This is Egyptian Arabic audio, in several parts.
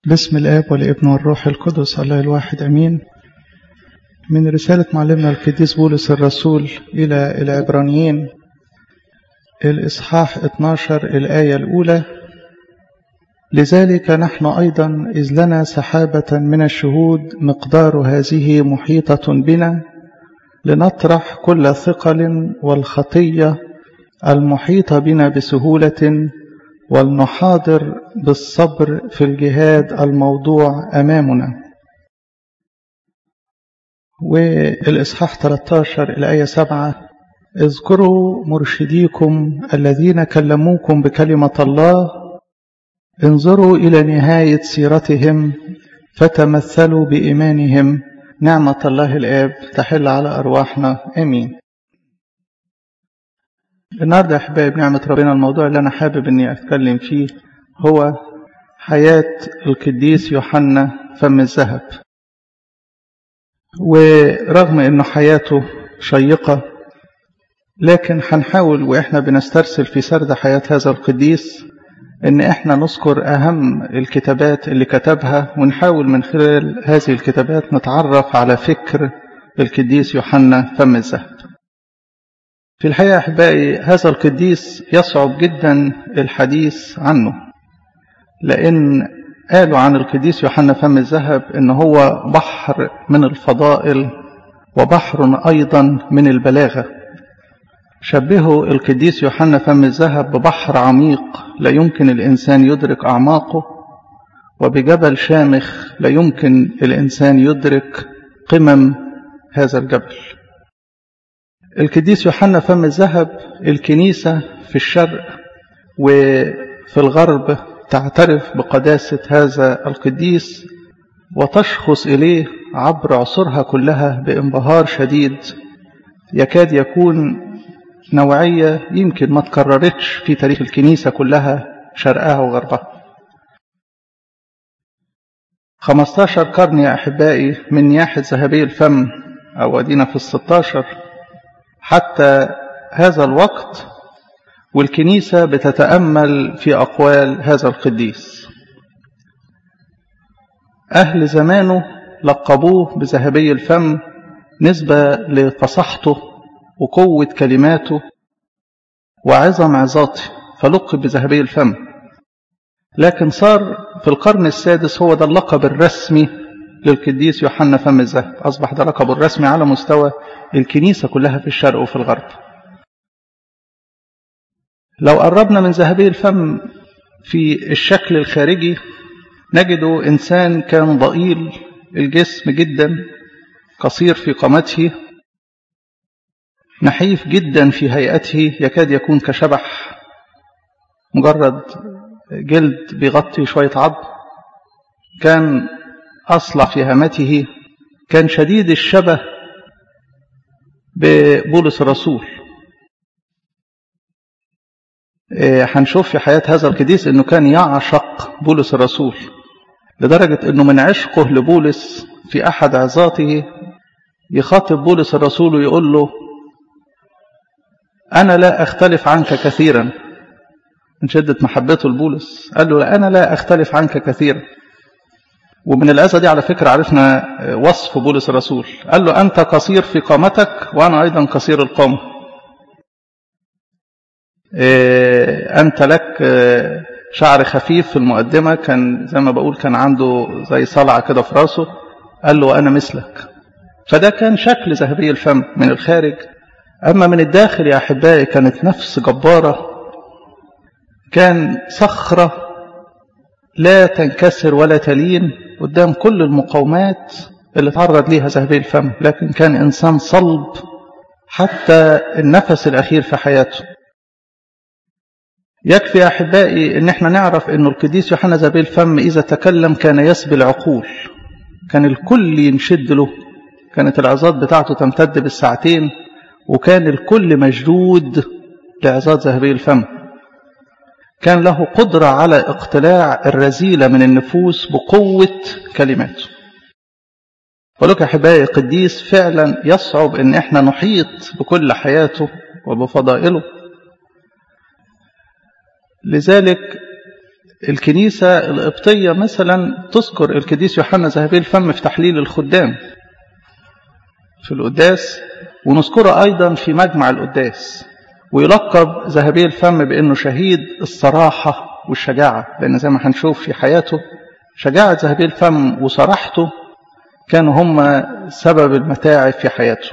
بسم الآب والابن والروح القدس الله الواحد أمين من رسالة معلمنا القديس بولس الرسول إلى العبرانيين الإصحاح 12 الآية الأولى لذلك نحن أيضا إذ لنا سحابة من الشهود مقدار هذه محيطة بنا لنطرح كل ثقل والخطية المحيطة بنا بسهولة ولنحاضر بالصبر في الجهاد الموضوع أمامنا والإصحاح 13 الآية 7 اذكروا مرشديكم الذين كلموكم بكلمة الله انظروا إلى نهاية سيرتهم فتمثلوا بإيمانهم نعمة الله الآب تحل على أرواحنا آمين النهاردة يا أحبائي بنعمة ربنا الموضوع اللي أنا حابب إني أتكلم فيه هو حياة القديس يوحنا فم الذهب ورغم إنه حياته شيقة لكن هنحاول وإحنا بنسترسل في سرد حياة هذا القديس إن إحنا نذكر أهم الكتابات اللي كتبها ونحاول من خلال هذه الكتابات نتعرف على فكر القديس يوحنا فم الذهب في الحقيقة أحبائي هذا القديس يصعب جدا الحديث عنه لأن قالوا عن القديس يوحنا فم الذهب إن هو بحر من الفضائل وبحر أيضا من البلاغة شبهوا القديس يوحنا فم الذهب ببحر عميق لا يمكن الإنسان يدرك أعماقه وبجبل شامخ لا يمكن الإنسان يدرك قمم هذا الجبل القديس يوحنا فم الذهب الكنيسة في الشرق وفي الغرب تعترف بقداسة هذا القديس وتشخص إليه عبر عصورها كلها بانبهار شديد يكاد يكون نوعية يمكن ما تكررتش في تاريخ الكنيسة كلها شرقها وغربها 15 قرن يا أحبائي من نياحة ذهبي الفم أو أدينا في الستاشر حتى هذا الوقت والكنيسة بتتأمل في أقوال هذا القديس أهل زمانه لقبوه بذهبي الفم نسبة لفصحته وقوة كلماته وعظم عظاته فلقب بذهبي الفم لكن صار في القرن السادس هو ده اللقب الرسمي للقديس يوحنا فم الذهب أصبح ده لقبه الرسمي على مستوى الكنيسة كلها في الشرق وفي الغرب لو قربنا من ذهبي الفم في الشكل الخارجي نجد إنسان كان ضئيل الجسم جدا قصير في قامته نحيف جدا في هيئته يكاد يكون كشبح مجرد جلد بيغطي شوية عظم كان أصلع في هامته كان شديد الشبه ببولس الرسول هنشوف في حياة هذا القديس أنه كان يعشق بولس الرسول لدرجة أنه من عشقه لبولس في أحد عظاته يخاطب بولس الرسول ويقول له أنا لا أختلف عنك كثيرا من شدة محبته لبولس قال له أنا لا أختلف عنك كثيرا ومن الآية دي على فكرة عرفنا وصف بولس الرسول قال له أنت قصير في قامتك وأنا أيضا قصير القامة أنت لك شعر خفيف في المقدمة كان زي ما بقول كان عنده زي صلعة كده في راسه قال له أنا مثلك فده كان شكل ذهبي الفم من الخارج أما من الداخل يا أحبائي كانت نفس جبارة كان صخرة لا تنكسر ولا تلين قدام كل المقاومات اللي تعرض ليها ذهبي الفم لكن كان إنسان صلب حتى النفس الأخير في حياته يكفي يا أحبائي أن احنا نعرف أن القديس يوحنا ذهبي الفم إذا تكلم كان يسبي العقول كان الكل ينشد له كانت العظات بتاعته تمتد بالساعتين وكان الكل مشدود لعظات ذهبي الفم كان له قدرة على اقتلاع الرذيلة من النفوس بقوة كلماته ولك أحبائي قديس فعلا يصعب أن احنا نحيط بكل حياته وبفضائله لذلك الكنيسة القبطية مثلا تذكر القديس يوحنا ذهبي الفم في تحليل الخدام في القداس ونذكره أيضا في مجمع القداس ويلقب ذهبي الفم بأنه شهيد الصراحة والشجاعة لأن زي ما هنشوف في حياته شجاعة ذهبي الفم وصراحته كانوا هم سبب المتاعب في حياته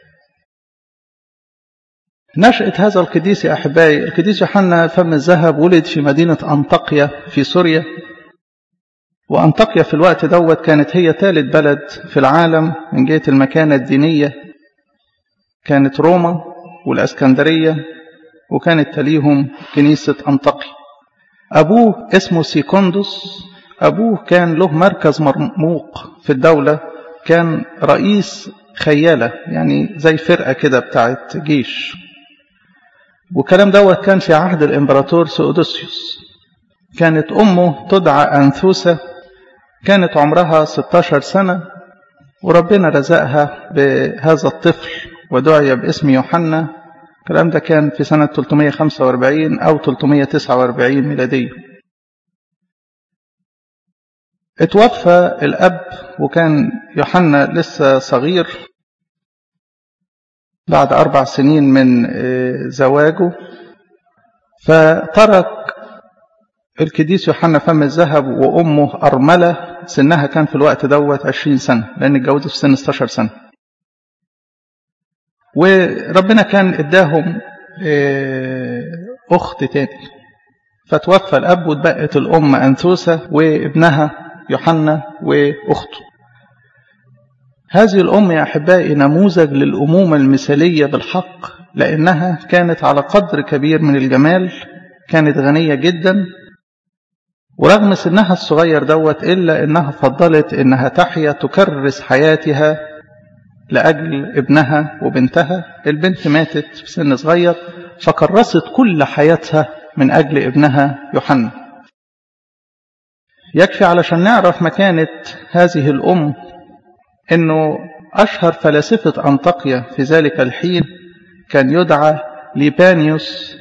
نشأة هذا القديس يا أحبائي القديس يوحنا فم الذهب ولد في مدينة أنطاكيا في سوريا وأنطاكيا في الوقت دوت كانت هي ثالث بلد في العالم من جهة المكانة الدينية كانت روما والأسكندرية وكانت تليهم كنيسة أنطاكيا أبوه اسمه سيكوندوس أبوه كان له مركز مرموق في الدولة كان رئيس خيالة يعني زي فرقة كده بتاعت جيش والكلام دوت كان في عهد الإمبراطور سؤدوسيوس كانت أمه تدعى أنثوسة كانت عمرها 16 سنة وربنا رزقها بهذا الطفل ودعي باسم يوحنا الكلام ده كان في سنة 345 أو 349 ميلادية اتوفى الأب وكان يوحنا لسه صغير بعد أربع سنين من زواجه فترك الكديس يوحنا فم الذهب وأمه أرملة سنها كان في الوقت دوت 20 سنة لأن اتجوزت في سن 16 سنة وربنا كان اداهم أخت تاني فتوفى الأب واتبقت الأم أنثوسة وابنها يوحنا وأخته هذه الأم يا أحبائي نموذج للأمومة المثالية بالحق لأنها كانت على قدر كبير من الجمال كانت غنية جدا ورغم سنها الصغير دوت إلا أنها فضلت أنها تحيا تكرس حياتها لأجل ابنها وبنتها البنت ماتت في سن صغير فكرست كل حياتها من أجل ابنها يوحنا يكفي علشان نعرف مكانة هذه الأم أنه أشهر فلاسفة أنطاكيا في ذلك الحين كان يدعى ليبانيوس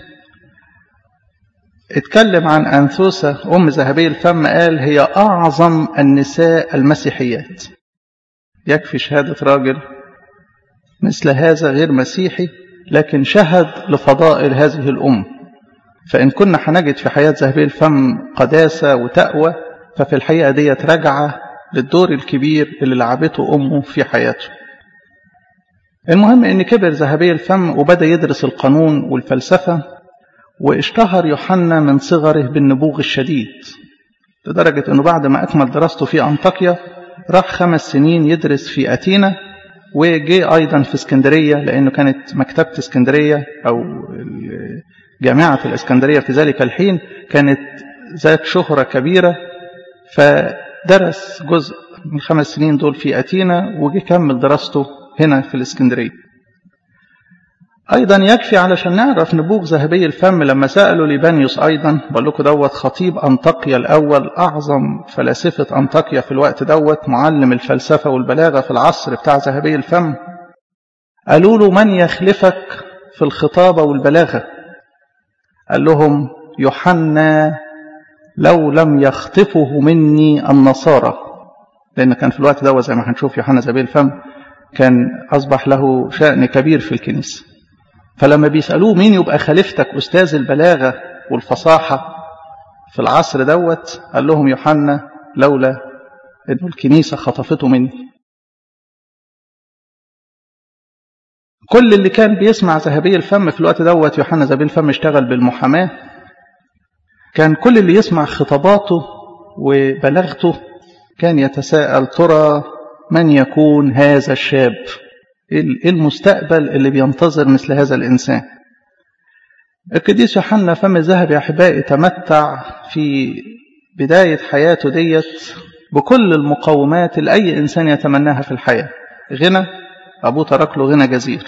اتكلم عن أنثوسة أم ذهبي الفم قال هي أعظم النساء المسيحيات يكفي شهادة راجل مثل هذا غير مسيحي لكن شهد لفضائل هذه الأم فإن كنا هنجد في حياة ذهبي الفم قداسة وتقوى ففي الحقيقة ديت راجعة للدور الكبير اللي لعبته أمه في حياته المهم أن كبر ذهبي الفم وبدأ يدرس القانون والفلسفة واشتهر يوحنا من صغره بالنبوغ الشديد لدرجة أنه بعد ما أكمل دراسته في أنطاكيا راح خمس سنين يدرس في أتينا وجي أيضا في اسكندرية لأنه كانت مكتبة اسكندرية أو جامعة الاسكندرية في ذلك الحين كانت ذات شهرة كبيرة فدرس جزء من خمس سنين دول في أتينا وجي كمل دراسته هنا في الاسكندرية أيضا يكفي علشان نعرف نبوغ ذهبي الفم لما سألوا ليبانيوس أيضا بقول لكم دوت خطيب أنطاكيا الأول أعظم فلاسفة أنطاكيا في الوقت دوت معلم الفلسفة والبلاغة في العصر بتاع ذهبي الفم قالوا له من يخلفك في الخطابة والبلاغة قال لهم يوحنا لو لم يخطفه مني النصارى لأن كان في الوقت دوت زي ما هنشوف يوحنا ذهبي الفم كان أصبح له شأن كبير في الكنيسة فلما بيسألوه مين يبقى خليفتك أستاذ البلاغة والفصاحة في العصر دوت قال لهم يوحنا لولا أنه الكنيسة خطفته مني كل اللي كان بيسمع ذهبي الفم في الوقت دوت يوحنا ذهبي الفم اشتغل بالمحاماة كان كل اللي يسمع خطاباته وبلاغته كان يتساءل ترى من يكون هذا الشاب ايه المستقبل اللي بينتظر مثل هذا الإنسان القديس يوحنا فم الذهب يا أحبائي تمتع في بداية حياته ديت بكل المقومات اللي أي إنسان يتمناها في الحياة غنى أبوه ترك له غنى جزير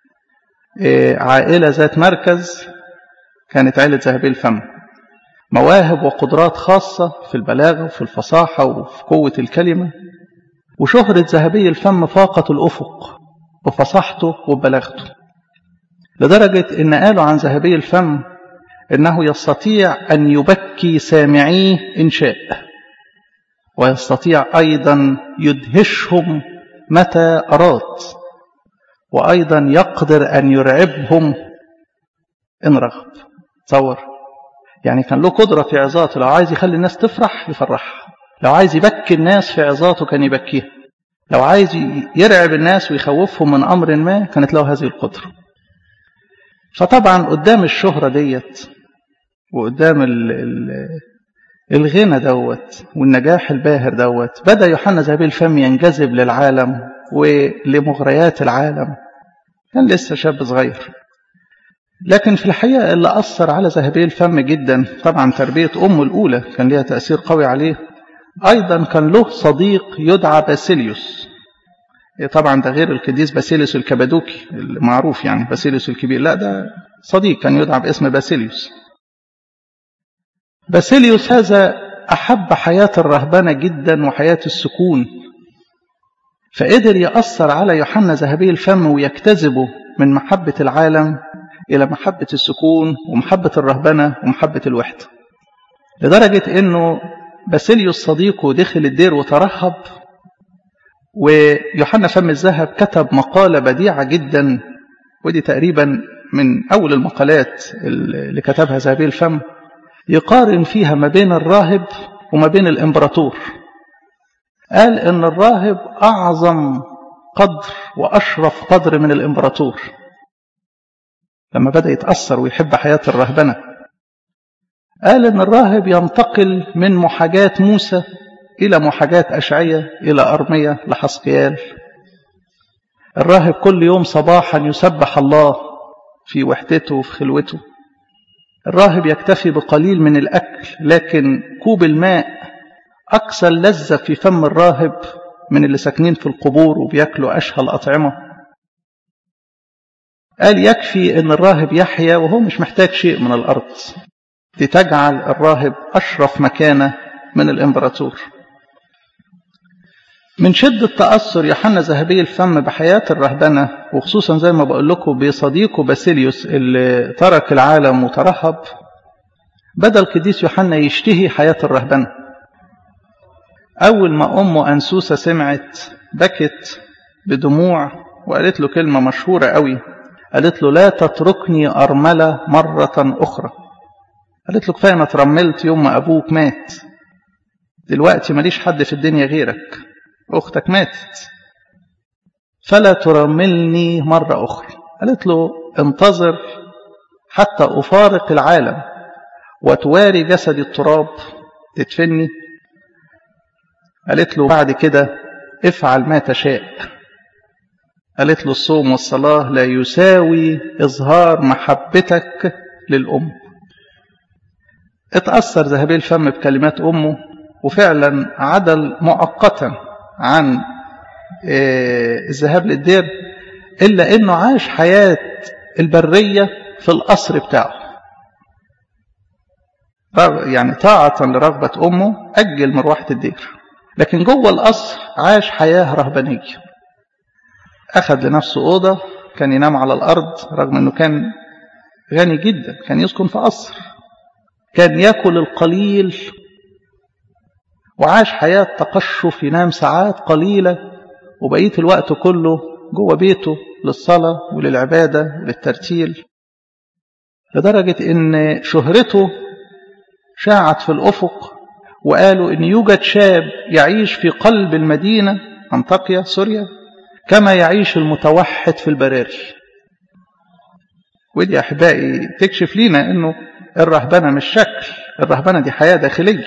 عائلة ذات مركز كانت عائلة ذهبي الفم مواهب وقدرات خاصة في البلاغة وفي الفصاحة وفي قوة الكلمة وشهرة ذهبي الفم فاقت الأفق بفصاحته وببلاغته لدرجة إن قالوا عن ذهبي الفم إنه يستطيع أن يبكي سامعيه إن شاء ويستطيع أيضا يدهشهم متى أراد وأيضا يقدر أن يرعبهم إن رغب تصور يعني كان له قدرة في عظاته لو عايز يخلي الناس تفرح يفرحها لو عايز يبكي الناس في عظاته كان يبكيها لو عايز يرعب الناس ويخوفهم من أمر ما كانت له هذه القدرة فطبعا قدام الشهرة ديت وقدام ال ال الغنى دوت والنجاح الباهر دوت بدأ يوحنا ذهبي الفم ينجذب للعالم ولمغريات العالم كان لسه شاب صغير لكن في الحقيقة اللي أثر على ذهبي الفم جدا طبعا تربية أمه الأولى كان لها تأثير قوي عليه أيضا كان له صديق يدعى باسيليوس طبعا ده غير القديس باسيليوس الكبادوكي المعروف يعني باسيليوس الكبير لا ده صديق كان يدعى باسم باسيليوس باسيليوس هذا أحب حياة الرهبنة جدا وحياة السكون فقدر يأثر على يوحنا ذهبي الفم ويجتذبه من محبة العالم إلى محبة السكون ومحبة الرهبنة ومحبة الوحدة لدرجة أنه باسيليوس صديقه دخل الدير وترهب ويوحنا فم الذهب كتب مقالة بديعة جدا ودي تقريبا من أول المقالات اللي كتبها ذهبي الفم يقارن فيها ما بين الراهب وما بين الإمبراطور قال إن الراهب أعظم قدر وأشرف قدر من الإمبراطور لما بدأ يتأثر ويحب حياة الرهبنة قال إن الراهب ينتقل من محاجاة موسى إلى محاجاة أشعية إلى أرمية لحسقيال الراهب كل يوم صباحا يسبح الله في وحدته وفي خلوته الراهب يكتفي بقليل من الأكل لكن كوب الماء أكثر لذة في فم الراهب من اللي ساكنين في القبور وبياكلوا أشهى الأطعمة قال يكفي أن الراهب يحيا وهو مش محتاج شيء من الأرض لتجعل الراهب أشرف مكانة من الإمبراطور من شدة تأثر يوحنا ذهبي الفم بحياة الرهبنة وخصوصا زي ما بقول لكم بصديقه باسيليوس اللي ترك العالم وترهب بدأ القديس يوحنا يشتهي حياة الرهبنة أول ما أمه أنسوسة سمعت بكت بدموع وقالت له كلمة مشهورة قوي قالت له لا تتركني أرملة مرة أخرى قالت له كفاية ما ترملت يوم ما أبوك مات دلوقتي ماليش حد في الدنيا غيرك أختك ماتت فلا ترملني مرة أخرى قالت له انتظر حتى أفارق العالم وتواري جسدي التراب تدفني قالت له بعد كده افعل ما تشاء قالت له الصوم والصلاة لا يساوي إظهار محبتك للأم اتأثر ذهبي الفم بكلمات أمه وفعلا عدل مؤقتا عن الذهاب للدير إلا أنه عاش حياة البرية في القصر بتاعه يعني طاعة لرغبة أمه أجل مروحة الدير لكن جوه القصر عاش حياة رهبانية أخذ لنفسه أوضة كان ينام على الأرض رغم أنه كان غني جدا كان يسكن في قصر كان يأكل القليل وعاش حياة تقشف ينام ساعات قليلة وبقية الوقت كله جوه بيته للصلاة وللعبادة وللترتيل لدرجة أن شهرته شاعت في الأفق وقالوا أن يوجد شاب يعيش في قلب المدينة أنطاكيا سوريا كما يعيش المتوحد في البراري ودي أحبائي تكشف لينا أنه الرهبنة مش شكل الرهبنة دي حياة داخلية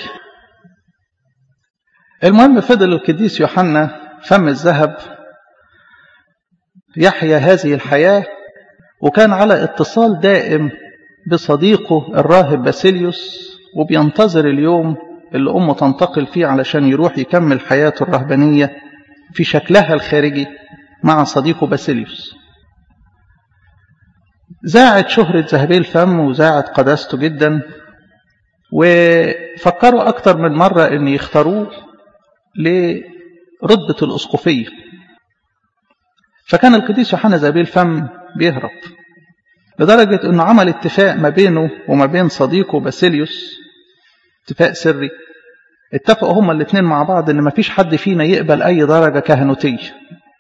المهم فضل القديس يوحنا فم الذهب يحيا هذه الحياة وكان على اتصال دائم بصديقه الراهب باسيليوس وبينتظر اليوم اللي أمه تنتقل فيه علشان يروح يكمل حياته الرهبانية في شكلها الخارجي مع صديقه باسيليوس زاعت شهرة ذهبي الفم وزاعت قداسته جدا وفكروا أكتر من مرة أن يختاروه لرتبة الأسقفية فكان القديس يوحنا ذهبي الفم بيهرب لدرجة أنه عمل اتفاق ما بينه وما بين صديقه باسيليوس اتفاق سري اتفقوا هما الاثنين مع بعض ان مفيش حد فينا يقبل اي درجة كهنوتية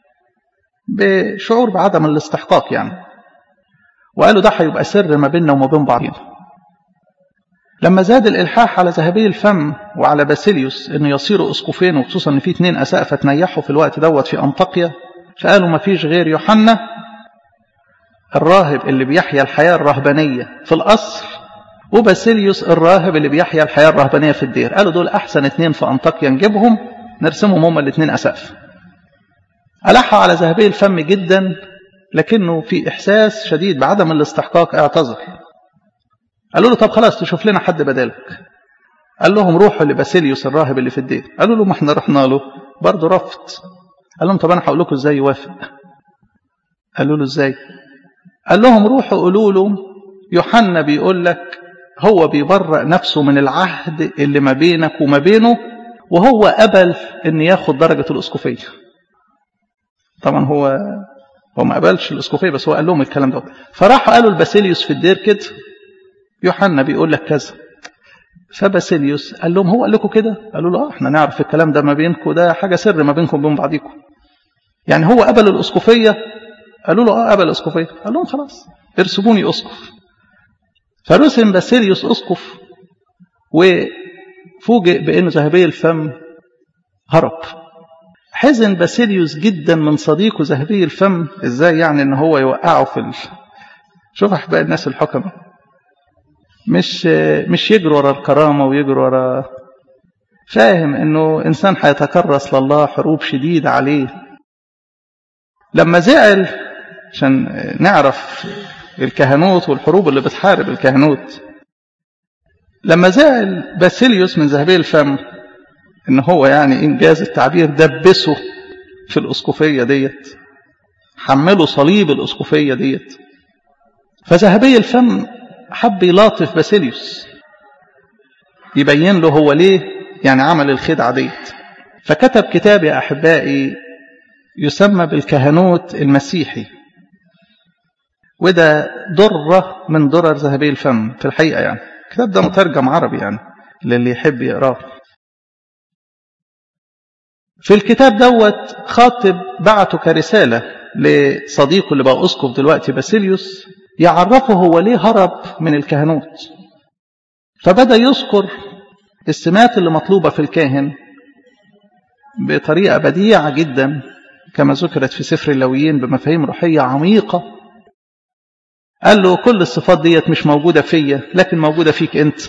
بشعور بعدم الاستحقاق يعني وقالوا ده هيبقى سر ما بيننا وما بين بعضنا لما زاد الالحاح على ذهبي الفم وعلى باسيليوس انه يصيروا اسقفين وخصوصا ان في اثنين اسقفه تنيحوا في الوقت دوت في انطاكيا فقالوا مفيش غير يوحنا الراهب اللي بيحيا الحياه الرهبانيه في القصر وباسيليوس الراهب اللي بيحيا الحياة الرهبانية في الدير قالوا دول أحسن اتنين في أنطاكيا نجيبهم نرسمهم هما الاتنين أسقف ألحوا على ذهبي الفم جدا لكنه في إحساس شديد بعدم الاستحقاق اعتذر قالوا له طب خلاص تشوف لنا حد بدالك قال لهم روحوا لباسيليوس الراهب اللي في الدير قالوا له ما احنا رحنا له برضه رفض قال لهم طب انا هقول لكم ازاي يوافق قالوا له ازاي قال لهم روحوا قولوا له يوحنا بيقول لك هو بيبرأ نفسه من العهد اللي ما بينك وما بينه وهو قبل ان ياخد درجة الاسقفية طبعا هو هو ما قبلش الاسقفية بس هو قال لهم الكلام ده فراحوا قالوا لباسيليوس في الدير كده يوحنا بيقول لك كذا فباسيليوس قال لهم هو قال لكم كده قالوا له اه احنا نعرف الكلام ده ما بينكم ده حاجة سر ما بينكم وبين بعضيكم يعني هو قبل الاسقفية قالوا له اه قبل الاسقفية قال لهم خلاص ارسموني اسقف فرسم باسيليوس اسقف وفوجئ بأن ذهبي الفم هرب حزن باسيليوس جدا من صديقه ذهبي الفم ازاي يعني ان هو يوقعه في ال... شوف احباء الناس الحكمة مش مش يجري ورا الكرامة ويجري ورا فاهم انه انسان هيتكرس لله حروب شديدة عليه لما زعل عشان نعرف الكهنوت والحروب اللي بتحارب الكهنوت لما زعل باسيليوس من ذهبي الفم ان هو يعني انجاز التعبير دبسه في الاسقفيه ديت حمله صليب الاسقفيه ديت فذهبي الفم حب يلاطف باسيليوس يبين له هو ليه يعني عمل الخدعه ديت فكتب كتاب يا احبائي يسمى بالكهنوت المسيحي وده درة من درر ذهبي الفم في الحقيقة يعني الكتاب ده مترجم عربي يعني للي يحب يقراه في الكتاب دوت خاطب بعته كرسالة لصديقه اللي بقى أسقف دلوقتي باسيليوس يعرفه هو ليه هرب من الكهنوت فبدأ يذكر السمات اللي مطلوبة في الكاهن بطريقة بديعة جدا كما ذكرت في سفر اللويين بمفاهيم روحية عميقة قال له كل الصفات ديت مش موجودة فيا لكن موجودة فيك انت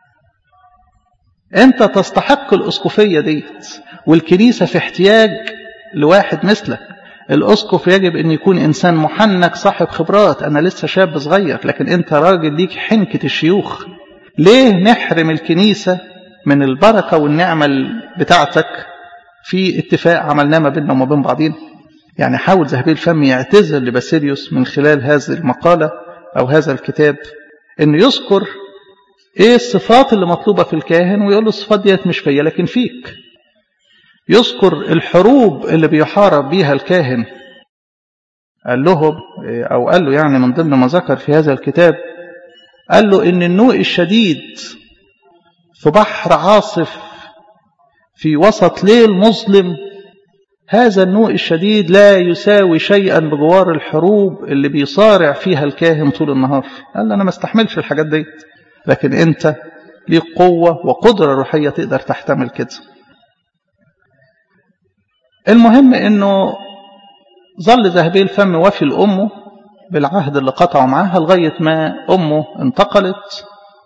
انت تستحق الاسقفية ديت والكنيسة في احتياج لواحد مثلك الاسقف يجب ان يكون انسان محنك صاحب خبرات انا لسه شاب صغير لكن انت راجل ليك حنكة الشيوخ ليه نحرم الكنيسة من البركة والنعمة بتاعتك في اتفاق عملناه ما بيننا وما بين بعضينا يعني حاول ذهبي الفم يعتذر لباسيليوس من خلال هذه المقالة أو هذا الكتاب أنه يذكر إيه الصفات اللي مطلوبة في الكاهن ويقول له الصفات ديت مش فيا لكن فيك يذكر الحروب اللي بيحارب بيها الكاهن قال لهم أو قال له يعني من ضمن ما ذكر في هذا الكتاب قال له إن النوء الشديد في بحر عاصف في وسط ليل مظلم هذا النوء الشديد لا يساوي شيئا بجوار الحروب اللي بيصارع فيها الكاهن طول النهار قال له أنا ما استحملش الحاجات دي لكن أنت ليك قوة وقدرة روحية تقدر تحتمل كده المهم أنه ظل ذهبي الفم وفي لأمه بالعهد اللي قطعه معاها لغاية ما أمه انتقلت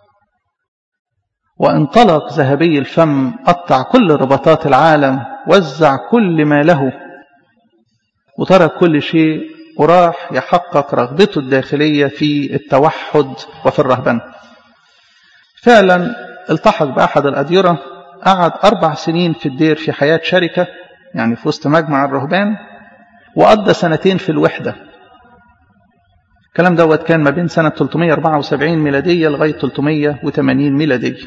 وانطلق ذهبي الفم قطع كل رباطات العالم وزع كل ما له وترك كل شيء وراح يحقق رغبته الداخلية في التوحد وفي الرهبنة فعلا التحق بأحد الأديرة قعد أربع سنين في الدير في حياة شركة يعني في وسط مجمع الرهبان وقضى سنتين في الوحدة الكلام دوت كان ما بين سنة 374 ميلادية لغاية 380 ميلادية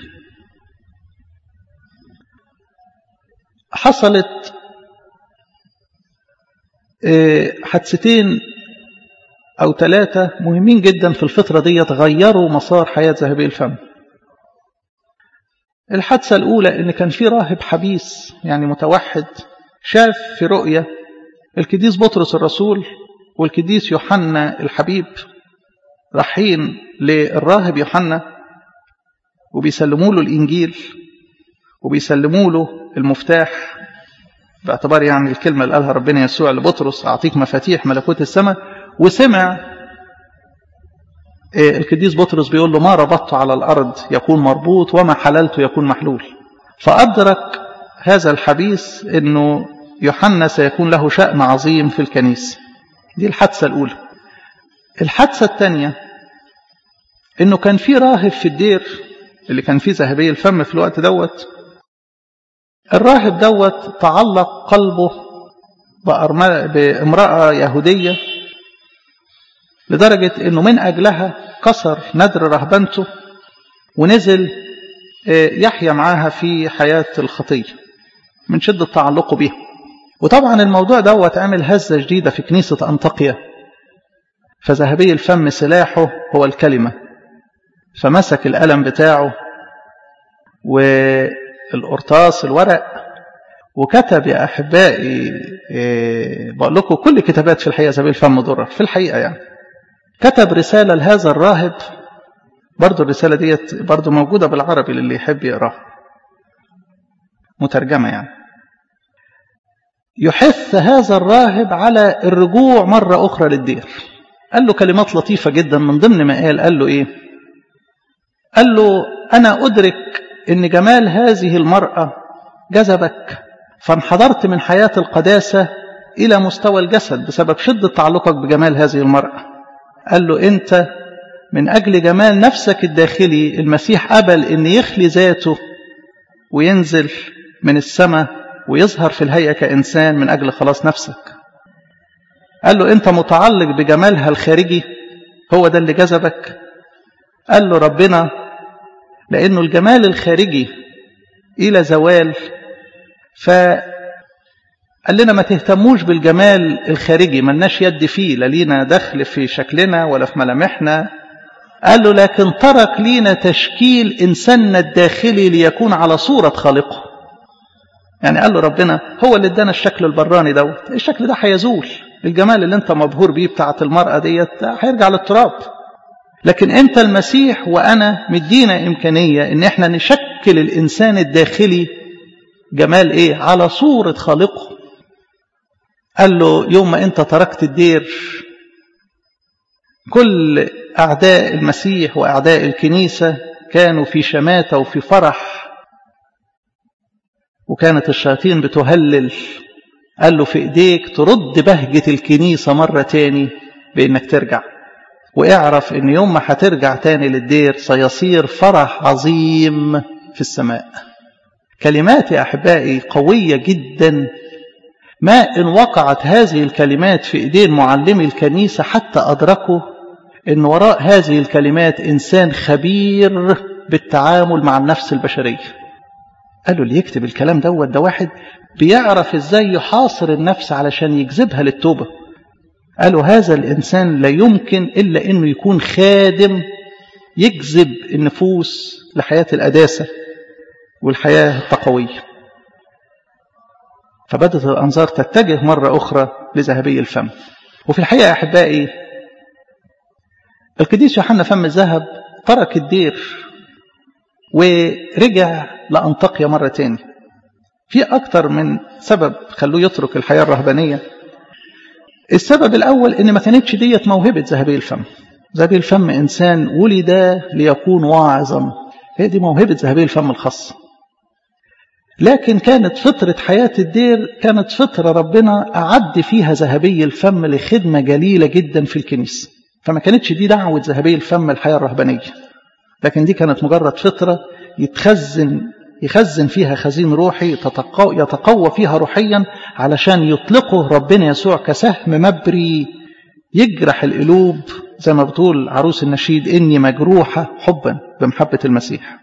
حصلت حادثتين أو ثلاثة مهمين جدا في الفترة دي غيروا مسار حياة ذهبي الفم الحادثة الأولى إن كان في راهب حبيس يعني متوحد شاف في رؤية الكديس بطرس الرسول والكديس يوحنا الحبيب رايحين للراهب يوحنا وبيسلموا له الإنجيل وبيسلموا له المفتاح باعتبار يعني الكلمة اللي قالها ربنا يسوع لبطرس أعطيك مفاتيح ملكوت السماء وسمع القديس بطرس بيقول له ما ربطت على الأرض يكون مربوط وما حللت يكون محلول فأدرك هذا الحبيس أنه يوحنا سيكون له شأن عظيم في الكنيسة دي الحادثة الأولى الحادثة الثانية أنه كان في راهب في الدير اللي كان فيه ذهبي الفم في الوقت دوت الراهب دوت تعلق قلبه بامرأة يهودية لدرجة أنه من أجلها كسر ندر رهبنته ونزل يحيا معاها في حياة الخطية من شدة تعلقه بها وطبعا الموضوع دوت عمل هزة جديدة في كنيسة أنطاكيا فذهبي الفم سلاحه هو الكلمة فمسك القلم بتاعه والقرطاس الورق وكتب يا أحبائي بقول لكم كل كتابات في الحقيقة ذهبي الفم ضرر في الحقيقة يعني كتب رسالة لهذا الراهب برضو الرسالة ديت برضو موجودة بالعربي للي يحب يقراها مترجمة يعني يحث هذا الراهب على الرجوع مرة أخرى للدير قال له كلمات لطيفة جدا من ضمن ما قال قال له إيه قال له أنا أدرك أن جمال هذه المرأة جذبك فانحدرت من حياة القداسة إلى مستوى الجسد بسبب شدة تعلقك بجمال هذه المرأة قال له أنت من أجل جمال نفسك الداخلي المسيح قبل أن يخلي ذاته وينزل من السماء ويظهر في الهيئة كإنسان من أجل خلاص نفسك قال له أنت متعلق بجمالها الخارجي هو ده اللي جذبك قال له ربنا لأنه الجمال الخارجي إلى زوال فقال لنا ما تهتموش بالجمال الخارجي ملناش يد فيه لا لينا دخل في شكلنا ولا في ملامحنا قال له لكن ترك لينا تشكيل إنساننا الداخلي ليكون على صورة خالقه يعني قال له ربنا هو اللي ادانا الشكل البراني دوت الشكل ده هيزول الجمال اللي انت مبهور بيه بتاعت المرأة ديت هيرجع للتراب لكن انت المسيح وانا مدينا امكانية ان احنا نشكل الانسان الداخلي جمال ايه على صورة خالقه قال له يوم ما انت تركت الدير كل اعداء المسيح واعداء الكنيسة كانوا في شماتة وفي فرح وكانت الشياطين بتهلل قال له في ايديك ترد بهجة الكنيسة مرة تاني بانك ترجع واعرف ان يوم ما هترجع تاني للدير سيصير فرح عظيم في السماء كلمات يا احبائي قوية جدا ما ان وقعت هذه الكلمات في ايدين معلمي الكنيسة حتى ادركوا ان وراء هذه الكلمات انسان خبير بالتعامل مع النفس البشريه قالوا اللي يكتب الكلام دوت ده واحد بيعرف ازاي يحاصر النفس علشان يجذبها للتوبة قالوا هذا الإنسان لا يمكن إلا أنه يكون خادم يجذب النفوس لحياة الأداسة والحياة التقوية فبدت الأنظار تتجه مرة أخرى لذهبي الفم وفي الحقيقة يا أحبائي القديس يوحنا فم الذهب ترك الدير ورجع لأنطاقيا مرة تاني في أكتر من سبب خلوه يترك الحياة الرهبانية السبب الأول إن ما كانتش ديت موهبة ذهبي الفم ذهبي الفم إنسان ولد ليكون واعظا هي دي موهبة ذهبي الفم الخاصة لكن كانت فترة حياة الدير كانت فترة ربنا أعد فيها ذهبي الفم لخدمة جليلة جدا في الكنيسة فما كانتش دي دعوة ذهبي الفم الحياة الرهبانية لكن دي كانت مجرد فترة يتخزن يخزن فيها خزين روحي يتقوى, يتقوى فيها روحيا علشان يطلقه ربنا يسوع كسهم مبري يجرح القلوب زي ما بتقول عروس النشيد إني مجروحة حبا بمحبة المسيح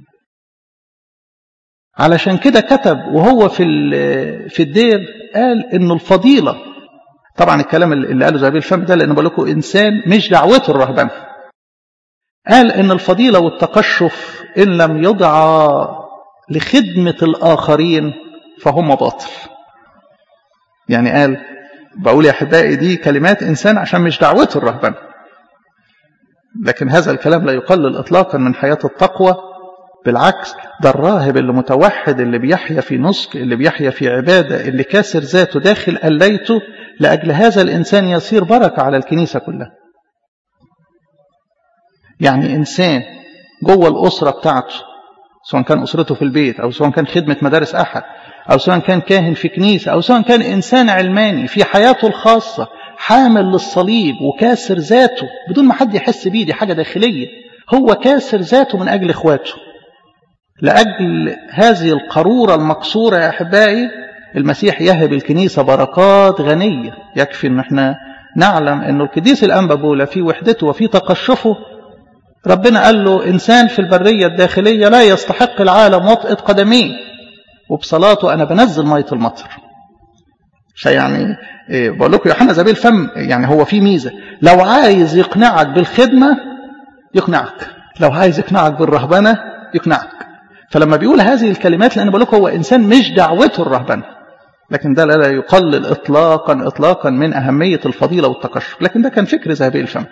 علشان كده كتب وهو في في الدير قال إنه الفضيلة طبعا الكلام اللي قاله زهبيل الفم ده لأن بقول لكم إنسان مش دعوته الرهبنة قال إن الفضيلة والتقشف إن لم يضع لخدمة الآخرين فهم باطل يعني قال بقول يا أحبائي دي كلمات إنسان عشان مش دعوته الرهبنة لكن هذا الكلام لا يقلل إطلاقا من حياة التقوى بالعكس ده الراهب اللي متوحد اللي بيحيا في نسك اللي بيحيا في عبادة اللي كاسر ذاته داخل قليته لأجل هذا الإنسان يصير بركة على الكنيسة كلها يعني إنسان جوه الأسرة بتاعته سواء كان أسرته في البيت أو سواء كان خدمة مدارس أحد أو سواء كان كاهن في كنيسة أو سواء كان إنسان علماني في حياته الخاصة حامل للصليب وكاسر ذاته بدون ما حد يحس بيه دي حاجة داخلية هو كاسر ذاته من أجل إخواته لأجل هذه القرورة المكسورة يا أحبائي المسيح يهب الكنيسة بركات غنية يكفي أن احنا نعلم أن القديس الأنبابولة في وحدته وفي تقشفه ربنا قال له إنسان في البرية الداخلية لا يستحق العالم وطئة قدميه وبصلاته أنا بنزل مية المطر فيعني بقول لكم يوحنا زبيل فم يعني هو في ميزة لو عايز يقنعك بالخدمة يقنعك لو عايز يقنعك بالرهبنة يقنعك فلما بيقول هذه الكلمات لأن بقول لكم هو إنسان مش دعوته الرهبنة لكن ده لا يقلل إطلاقا إطلاقا من أهمية الفضيلة والتقشف لكن ده كان فكر زهبيل الفم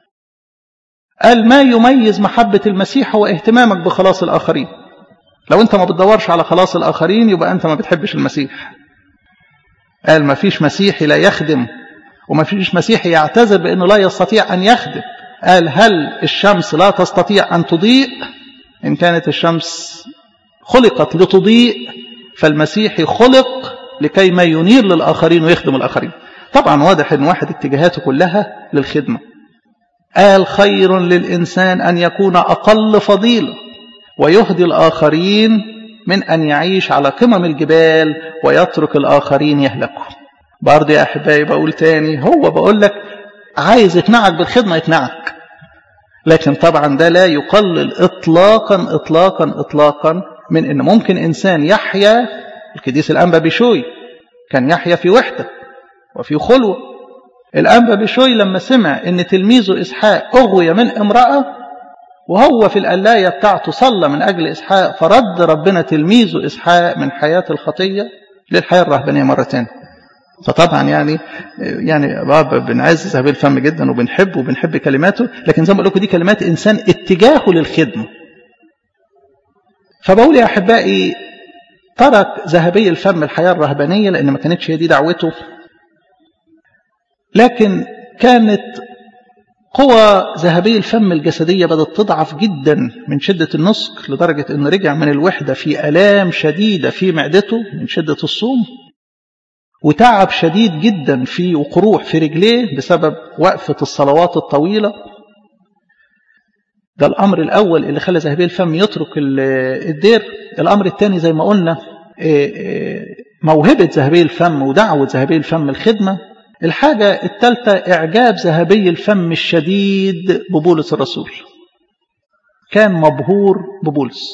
قال ما يميز محبة المسيح هو اهتمامك بخلاص الآخرين لو أنت ما بتدورش على خلاص الآخرين يبقى أنت ما بتحبش المسيح قال ما فيش مسيحي لا يخدم وما فيش مسيحي يعتذر بأنه لا يستطيع أن يخدم قال هل الشمس لا تستطيع أن تضيء إن كانت الشمس خلقت لتضيء فالمسيحي خلق لكي ما ينير للآخرين ويخدم الآخرين طبعا واضح أن واحد اتجاهاته كلها للخدمة قال خير للإنسان أن يكون أقل فضيلة ويهدي الآخرين من أن يعيش على قمم الجبال ويترك الآخرين يهلكوا برضه يا أحبائي بقول تاني هو بقول لك عايز يقنعك بالخدمة يقنعك لكن طبعا ده لا يقلل إطلاقا إطلاقا إطلاقا من أن ممكن إنسان يحيا القديس الأنبا بشوي كان يحيا في وحدة وفي خلوة الأنبا بشوي لما سمع أن تلميذه إسحاق أغوي من امرأة وهو في القلاية بتاعته صلى من أجل إسحاق فرد ربنا تلميذه إسحاق من حياة الخطية للحياة الرهبانية مرة تانية فطبعا يعني يعني بنعز زهبيل الفم جدا وبنحبه وبنحب كلماته لكن زي ما بقول لكم دي كلمات انسان اتجاهه للخدمه فبقول يا احبائي ترك ذهبي الفم الحياه الرهبانيه لان ما كانتش هي دي دعوته لكن كانت قوى ذهبي الفم الجسدية بدأت تضعف جدا من شدة النسك لدرجة أنه رجع من الوحدة في ألام شديدة في معدته من شدة الصوم وتعب شديد جدا في وقروح في رجليه بسبب وقفة الصلوات الطويلة ده الأمر الأول اللي خلى ذهبي الفم يترك الدير الأمر الثاني زي ما قلنا موهبة ذهبي الفم ودعوة ذهبي الفم الخدمة الحاجة الثالثة إعجاب ذهبي الفم الشديد ببولس الرسول كان مبهور ببولس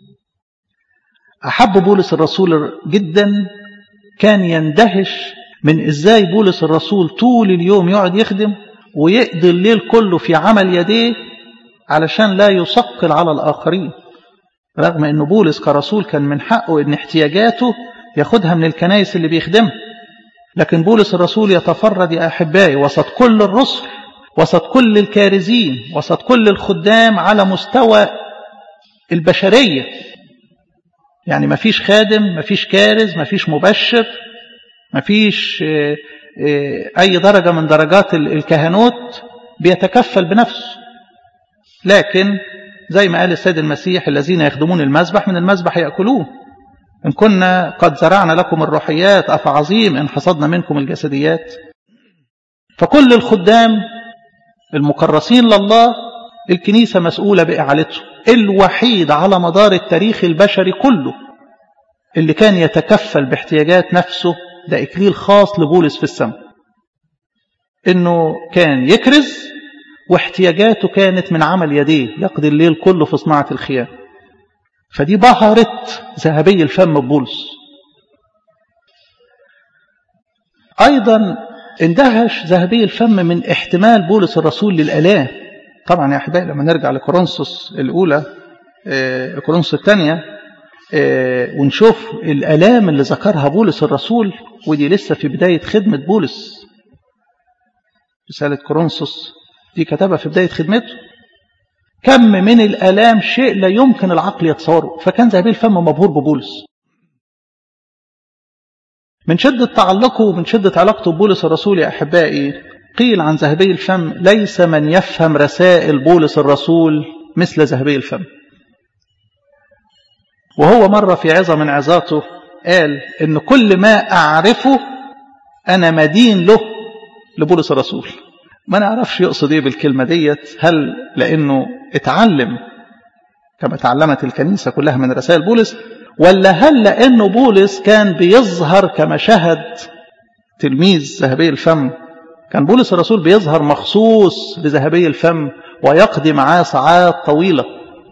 أحب بولس الرسول جدا كان يندهش من إزاي بولس الرسول طول اليوم يقعد يخدم ويقضي الليل كله في عمل يديه علشان لا يثقل على الآخرين رغم أن بولس كرسول كان من حقه أن احتياجاته ياخدها من الكنائس اللي بيخدمها لكن بولس الرسول يتفرد يا أحبائي وسط كل الرسل وسط كل الكارزين وسط كل الخدام على مستوى البشرية يعني ما فيش خادم ما فيش كارز ما فيش مبشر ما فيش أي درجة من درجات الكهنوت بيتكفل بنفسه لكن زي ما قال السيد المسيح الذين يخدمون المذبح من المذبح يأكلون إن كنا قد زرعنا لكم الروحيات أفعظيم إن حصدنا منكم الجسديات فكل الخدام المكرسين لله الكنيسة مسؤولة بإعالته الوحيد على مدار التاريخ البشري كله اللي كان يتكفل باحتياجات نفسه ده إكليل خاص لبولس في السماء إنه كان يكرز واحتياجاته كانت من عمل يديه يقضي الليل كله في صناعة الخيام فدي بهرت ذهبي الفم ببولس أيضا اندهش ذهبي الفم من احتمال بولس الرسول للآلام طبعا يا أحبائي لما نرجع لكورنثوس الأولى كورنثوس الثانية ونشوف الآلام اللي ذكرها بولس الرسول ودي لسه في بداية خدمة بولس رسالة كورنثوس دي كتبها في بداية خدمته كم من الآلام شيء لا يمكن العقل يتصوره فكان ذهبي الفم مبهور ببولس من شدة تعلقه ومن شدة علاقته ببولس الرسول يا أحبائي قيل عن ذهبي الفم ليس من يفهم رسائل بولس الرسول مثل ذهبي الفم وهو مرة في عظة من عظاته قال إن كل ما أعرفه أنا مدين له لبولس الرسول ما نعرفش يقصد ايه بالكلمة ديت هل لأنه اتعلم كما تعلمت الكنيسة كلها من رسائل بولس ولا هل لأنه بولس كان بيظهر كما شهد تلميذ ذهبي الفم كان بولس الرسول بيظهر مخصوص لذهبي الفم ويقضي معاه ساعات طويلة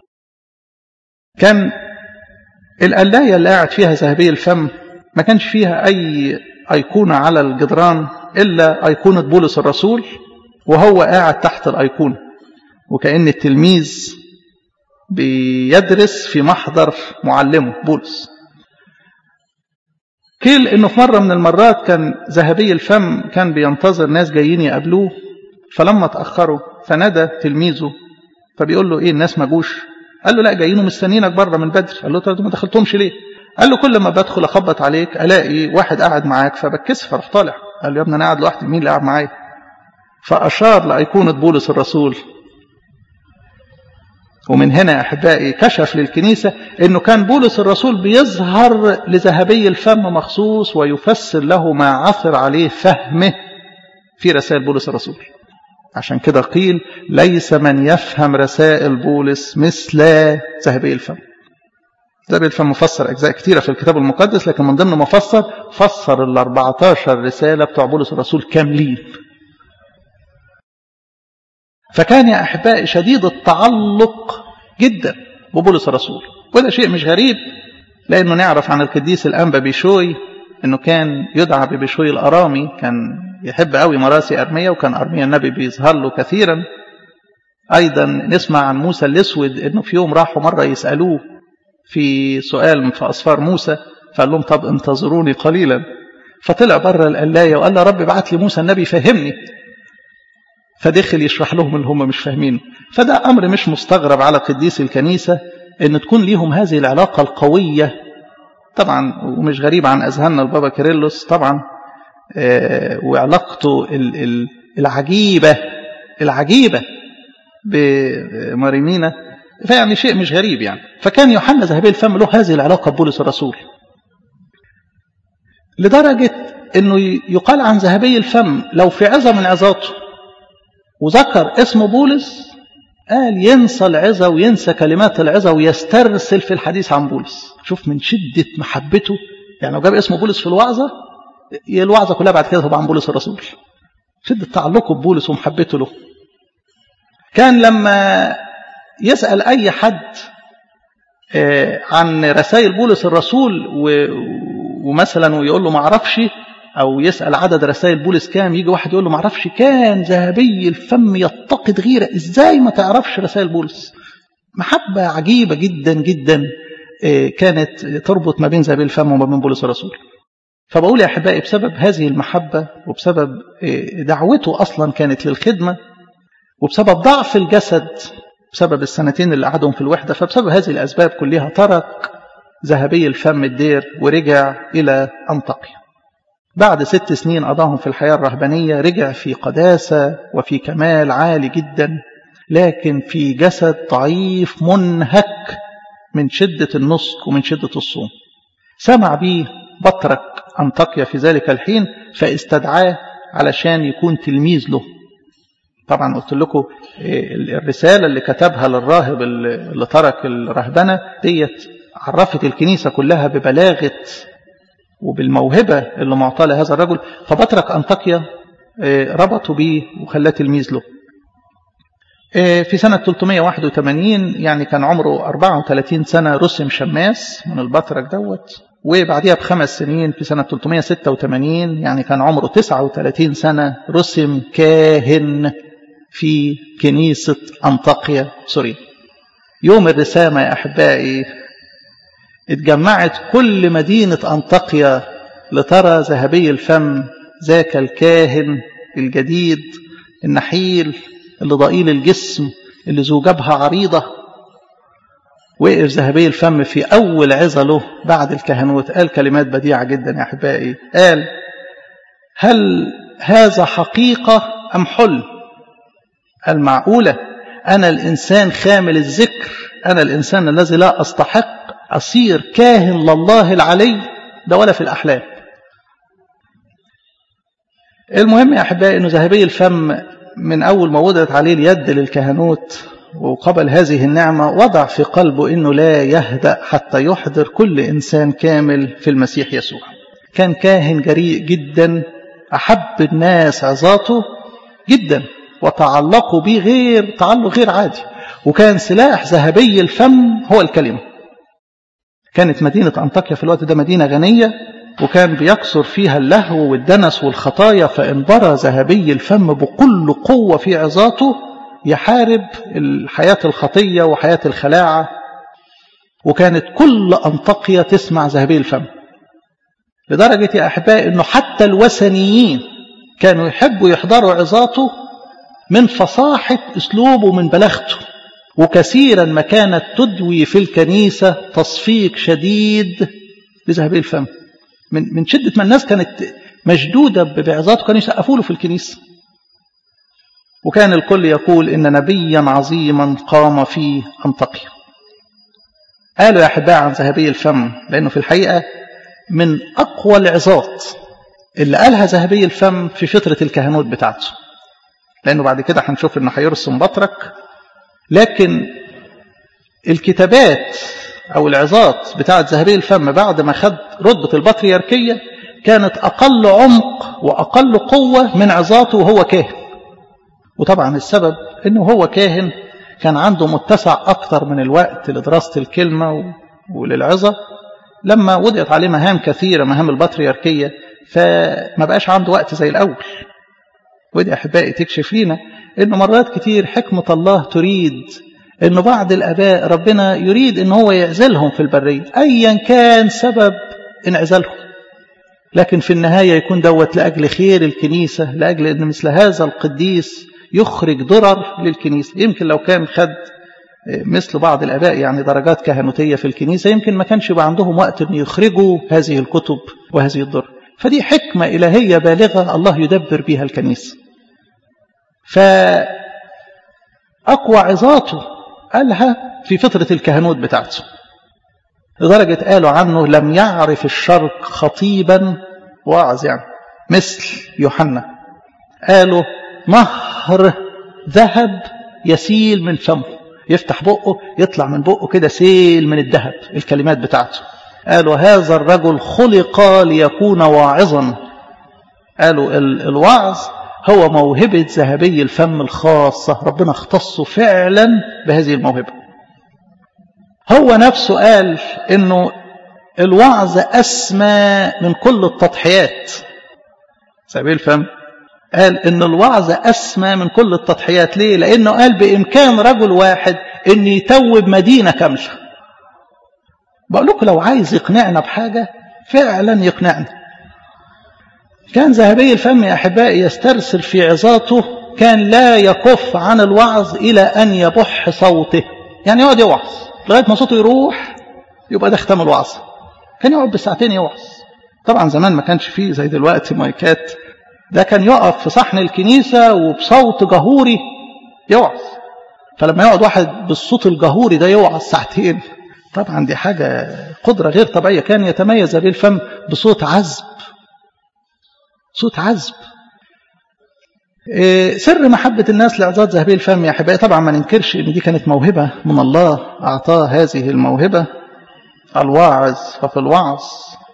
كان القلاية اللي قاعد فيها ذهبي الفم ما كانش فيها أي أيقونة على الجدران إلا أيقونة بولس الرسول وهو قاعد تحت الأيقونة وكأن التلميذ بيدرس في محضر معلمه بولس قيل انه في مره من المرات كان ذهبي الفم كان بينتظر ناس جايين يقابلوه فلما اتاخروا فنادى تلميذه فبيقول له ايه الناس ما جوش قال له لا جايين ومستنيينك بره من بدري قال له طب ما دخلتهمش ليه قال له كل ما بدخل اخبط عليك الاقي واحد قاعد معاك فبتكسف فاروح طالع قال له يا ابني انا قاعد لوحدي مين اللي قاعد معايا فاشار لايقونه بولس الرسول ومن هنا يا احبائي كشف للكنيسه انه كان بولس الرسول بيظهر لذهبي الفم مخصوص ويفسر له ما عثر عليه فهمه في رسائل بولس الرسول عشان كده قيل ليس من يفهم رسائل بولس مثل ذهبي الفم ذهبي الفم مفسر اجزاء كثيره في الكتاب المقدس لكن من ضمن مفسر فسر ال 14 رساله بتوع بولس الرسول كاملين فكان يا أحبائي شديد التعلق جدا ببولس الرسول وده شيء مش غريب لأنه نعرف عن القديس الأنبا بيشوي أنه كان يدعى ببيشوي الأرامي كان يحب قوي مراسي أرمية وكان أرمية النبي بيظهر له كثيرا أيضا نسمع عن موسى الأسود أنه في يوم راحوا مرة يسألوه في سؤال في أصفار موسى فقال لهم طب انتظروني قليلا فطلع بره القلاية وقال له رب ابعت لي موسى النبي فهمني فدخل يشرح لهم اللي هم مش فاهمينه فده أمر مش مستغرب على قديس الكنيسة أن تكون ليهم هذه العلاقة القوية طبعا ومش غريب عن أذهاننا البابا كيرلس طبعا وعلاقته العجيبة العجيبة بماريمينا فيعني شيء مش غريب يعني فكان يوحنا ذهبي الفم له هذه العلاقة ببولس الرسول لدرجة أنه يقال عن ذهبي الفم لو في عظة من عظاته وذكر اسم بولس قال ينسى العظة وينسى كلمات العظة ويسترسل في الحديث عن بولس شوف من شدة محبته يعني لو جاب اسم بولس في الوعظة الوعظة كلها بعد كده تبقى عن بولس الرسول شدة تعلقه ببولس ومحبته له كان لما يسأل أي حد عن رسائل بولس الرسول ومثلا ويقول له ما اعرفش او يسال عدد رسائل بولس كام يجي واحد يقول له ما اعرفش كان ذهبي الفم يتقد غيره ازاي ما تعرفش رسائل بولس محبه عجيبه جدا جدا كانت تربط ما بين ذهبي الفم وما بين بولس الرسول فبقول يا احبائي بسبب هذه المحبه وبسبب دعوته اصلا كانت للخدمه وبسبب ضعف الجسد بسبب السنتين اللي قعدهم في الوحده فبسبب هذه الاسباب كلها ترك ذهبي الفم الدير ورجع الى انطاكيا بعد ست سنين قضاهم في الحياة الرهبانية رجع في قداسة وفي كمال عالي جدا لكن في جسد ضعيف منهك من شدة النسك ومن شدة الصوم سمع به بطرك أنطاكيا في ذلك الحين فاستدعاه علشان يكون تلميذ له طبعا قلت لكم الرسالة اللي كتبها للراهب اللي ترك الرهبنة ديت عرفت الكنيسة كلها ببلاغة وبالموهبة اللي معطاة لهذا الرجل فبترك أنطاكيا ربطوا بيه وخلاه تلميذ له في سنة 381 يعني كان عمره 34 سنة رسم شماس من البطرك دوت وبعديها بخمس سنين في سنة 386 يعني كان عمره 39 سنة رسم كاهن في كنيسة أنطاقيا سوريا يوم الرسامة يا أحبائي اتجمعت كل مدينة أنطاقيا لترى ذهبي الفم ذاك الكاهن الجديد النحيل اللي ضئيل الجسم اللي ذو جبهة عريضة وقف ذهبي الفم في أول عظة له بعد الكهنوت قال كلمات بديعة جدا يا أحبائي قال هل هذا حقيقة أم حلم المعقولة أنا الإنسان خامل الذكر أنا الإنسان الذي لا أستحق أصير كاهن لله العلي ده ولا في الأحلام المهم يا أحبائي أنه ذهبي الفم من أول ما وضعت عليه اليد للكهنوت وقبل هذه النعمة وضع في قلبه أنه لا يهدأ حتى يحضر كل إنسان كامل في المسيح يسوع كان كاهن جريء جدا أحب الناس عظاته جدا وتعلقوا به غير تعلق غير عادي وكان سلاح ذهبي الفم هو الكلمة كانت مدينة أنطاكيا في الوقت ده مدينة غنية وكان بيكسر فيها اللهو والدنس والخطايا فانبرى ذهبي الفم بكل قوة في عظاته يحارب الحياة الخطية وحياة الخلاعة وكانت كل أنطاقيا تسمع ذهبي الفم لدرجة يا أحبائي أنه حتى الوثنيين كانوا يحبوا يحضروا عظاته من فصاحة أسلوبه ومن بلاغته وكثيرا ما كانت تدوي في الكنيسة تصفيق شديد لذهبي الفم من من شدة ما الناس كانت مشدودة بعظاته كانوا يسقفوا له في الكنيسة وكان الكل يقول إن نبيا عظيما قام في أنطاكيا قالوا يا أحباء عن ذهبي الفم لأنه في الحقيقة من أقوى العظات اللي قالها ذهبي الفم في فترة الكهنوت بتاعته لأنه بعد كده هنشوف إنه هيرسم بطرك لكن الكتابات أو العظات بتاعة ذهبي الفم بعد ما خد رتبة البطريركية كانت أقل عمق وأقل قوة من عظاته وهو كاهن وطبعا السبب أنه هو كاهن كان عنده متسع أكثر من الوقت لدراسة الكلمة وللعظة لما وضعت عليه مهام كثيرة مهام البطريركية فما بقاش عنده وقت زي الأول ودي أحبائي تكشف لنا أنه مرات كتير حكمة الله تريد أنه بعض الأباء ربنا يريد أنه هو يعزلهم في البرية أيا كان سبب انعزالهم لكن في النهاية يكون دوت لأجل خير الكنيسة لأجل أن مثل هذا القديس يخرج ضرر للكنيسة يمكن لو كان خد مثل بعض الأباء يعني درجات كهنوتية في الكنيسة يمكن ما كانش يبقى عندهم وقت أن يخرجوا هذه الكتب وهذه الضرر فدي حكمة إلهية بالغة الله يدبر بها الكنيسة فأقوى عظاته قالها في فترة الكهنوت بتاعته لدرجة قالوا عنه لم يعرف الشرق خطيبا واعظ يعني مثل يوحنا قالوا نهر ذهب يسيل من فمه يفتح بقه يطلع من بقه كده سيل من الذهب الكلمات بتاعته قالوا هذا الرجل خلق ليكون واعظا قالوا الوعظ هو موهبة ذهبي الفم الخاصة ربنا اختصه فعلا بهذه الموهبة هو نفسه قال انه الوعظ اسمى من كل التضحيات ذهبي الفم قال ان الوعظ اسمى من كل التضحيات ليه لانه قال بامكان رجل واحد ان يتوب مدينة كاملة بقول لكم لو عايز يقنعنا بحاجة فعلا يقنعنا كان ذهبي الفم يا أحبائي يسترسل في عظاته كان لا يكف عن الوعظ إلى أن يبح صوته يعني يقعد يوعظ لغاية ما صوته يروح يبقى ده ختم الوعظ كان يقعد بالساعتين يوعظ طبعا زمان ما كانش فيه زي دلوقتي مايكات ده كان يقف في صحن الكنيسة وبصوت جهوري يوعظ فلما يقعد واحد بالصوت الجهوري ده يوعظ ساعتين طبعا دي حاجة قدرة غير طبيعية كان يتميز به الفم بصوت عذب صوت عذب إيه سر محبة الناس لعظات ذهبي الفم يا حبايبي طبعا ما ننكرش ان دي كانت موهبة من الله اعطاه هذه الموهبة الواعظ ففي الوعظ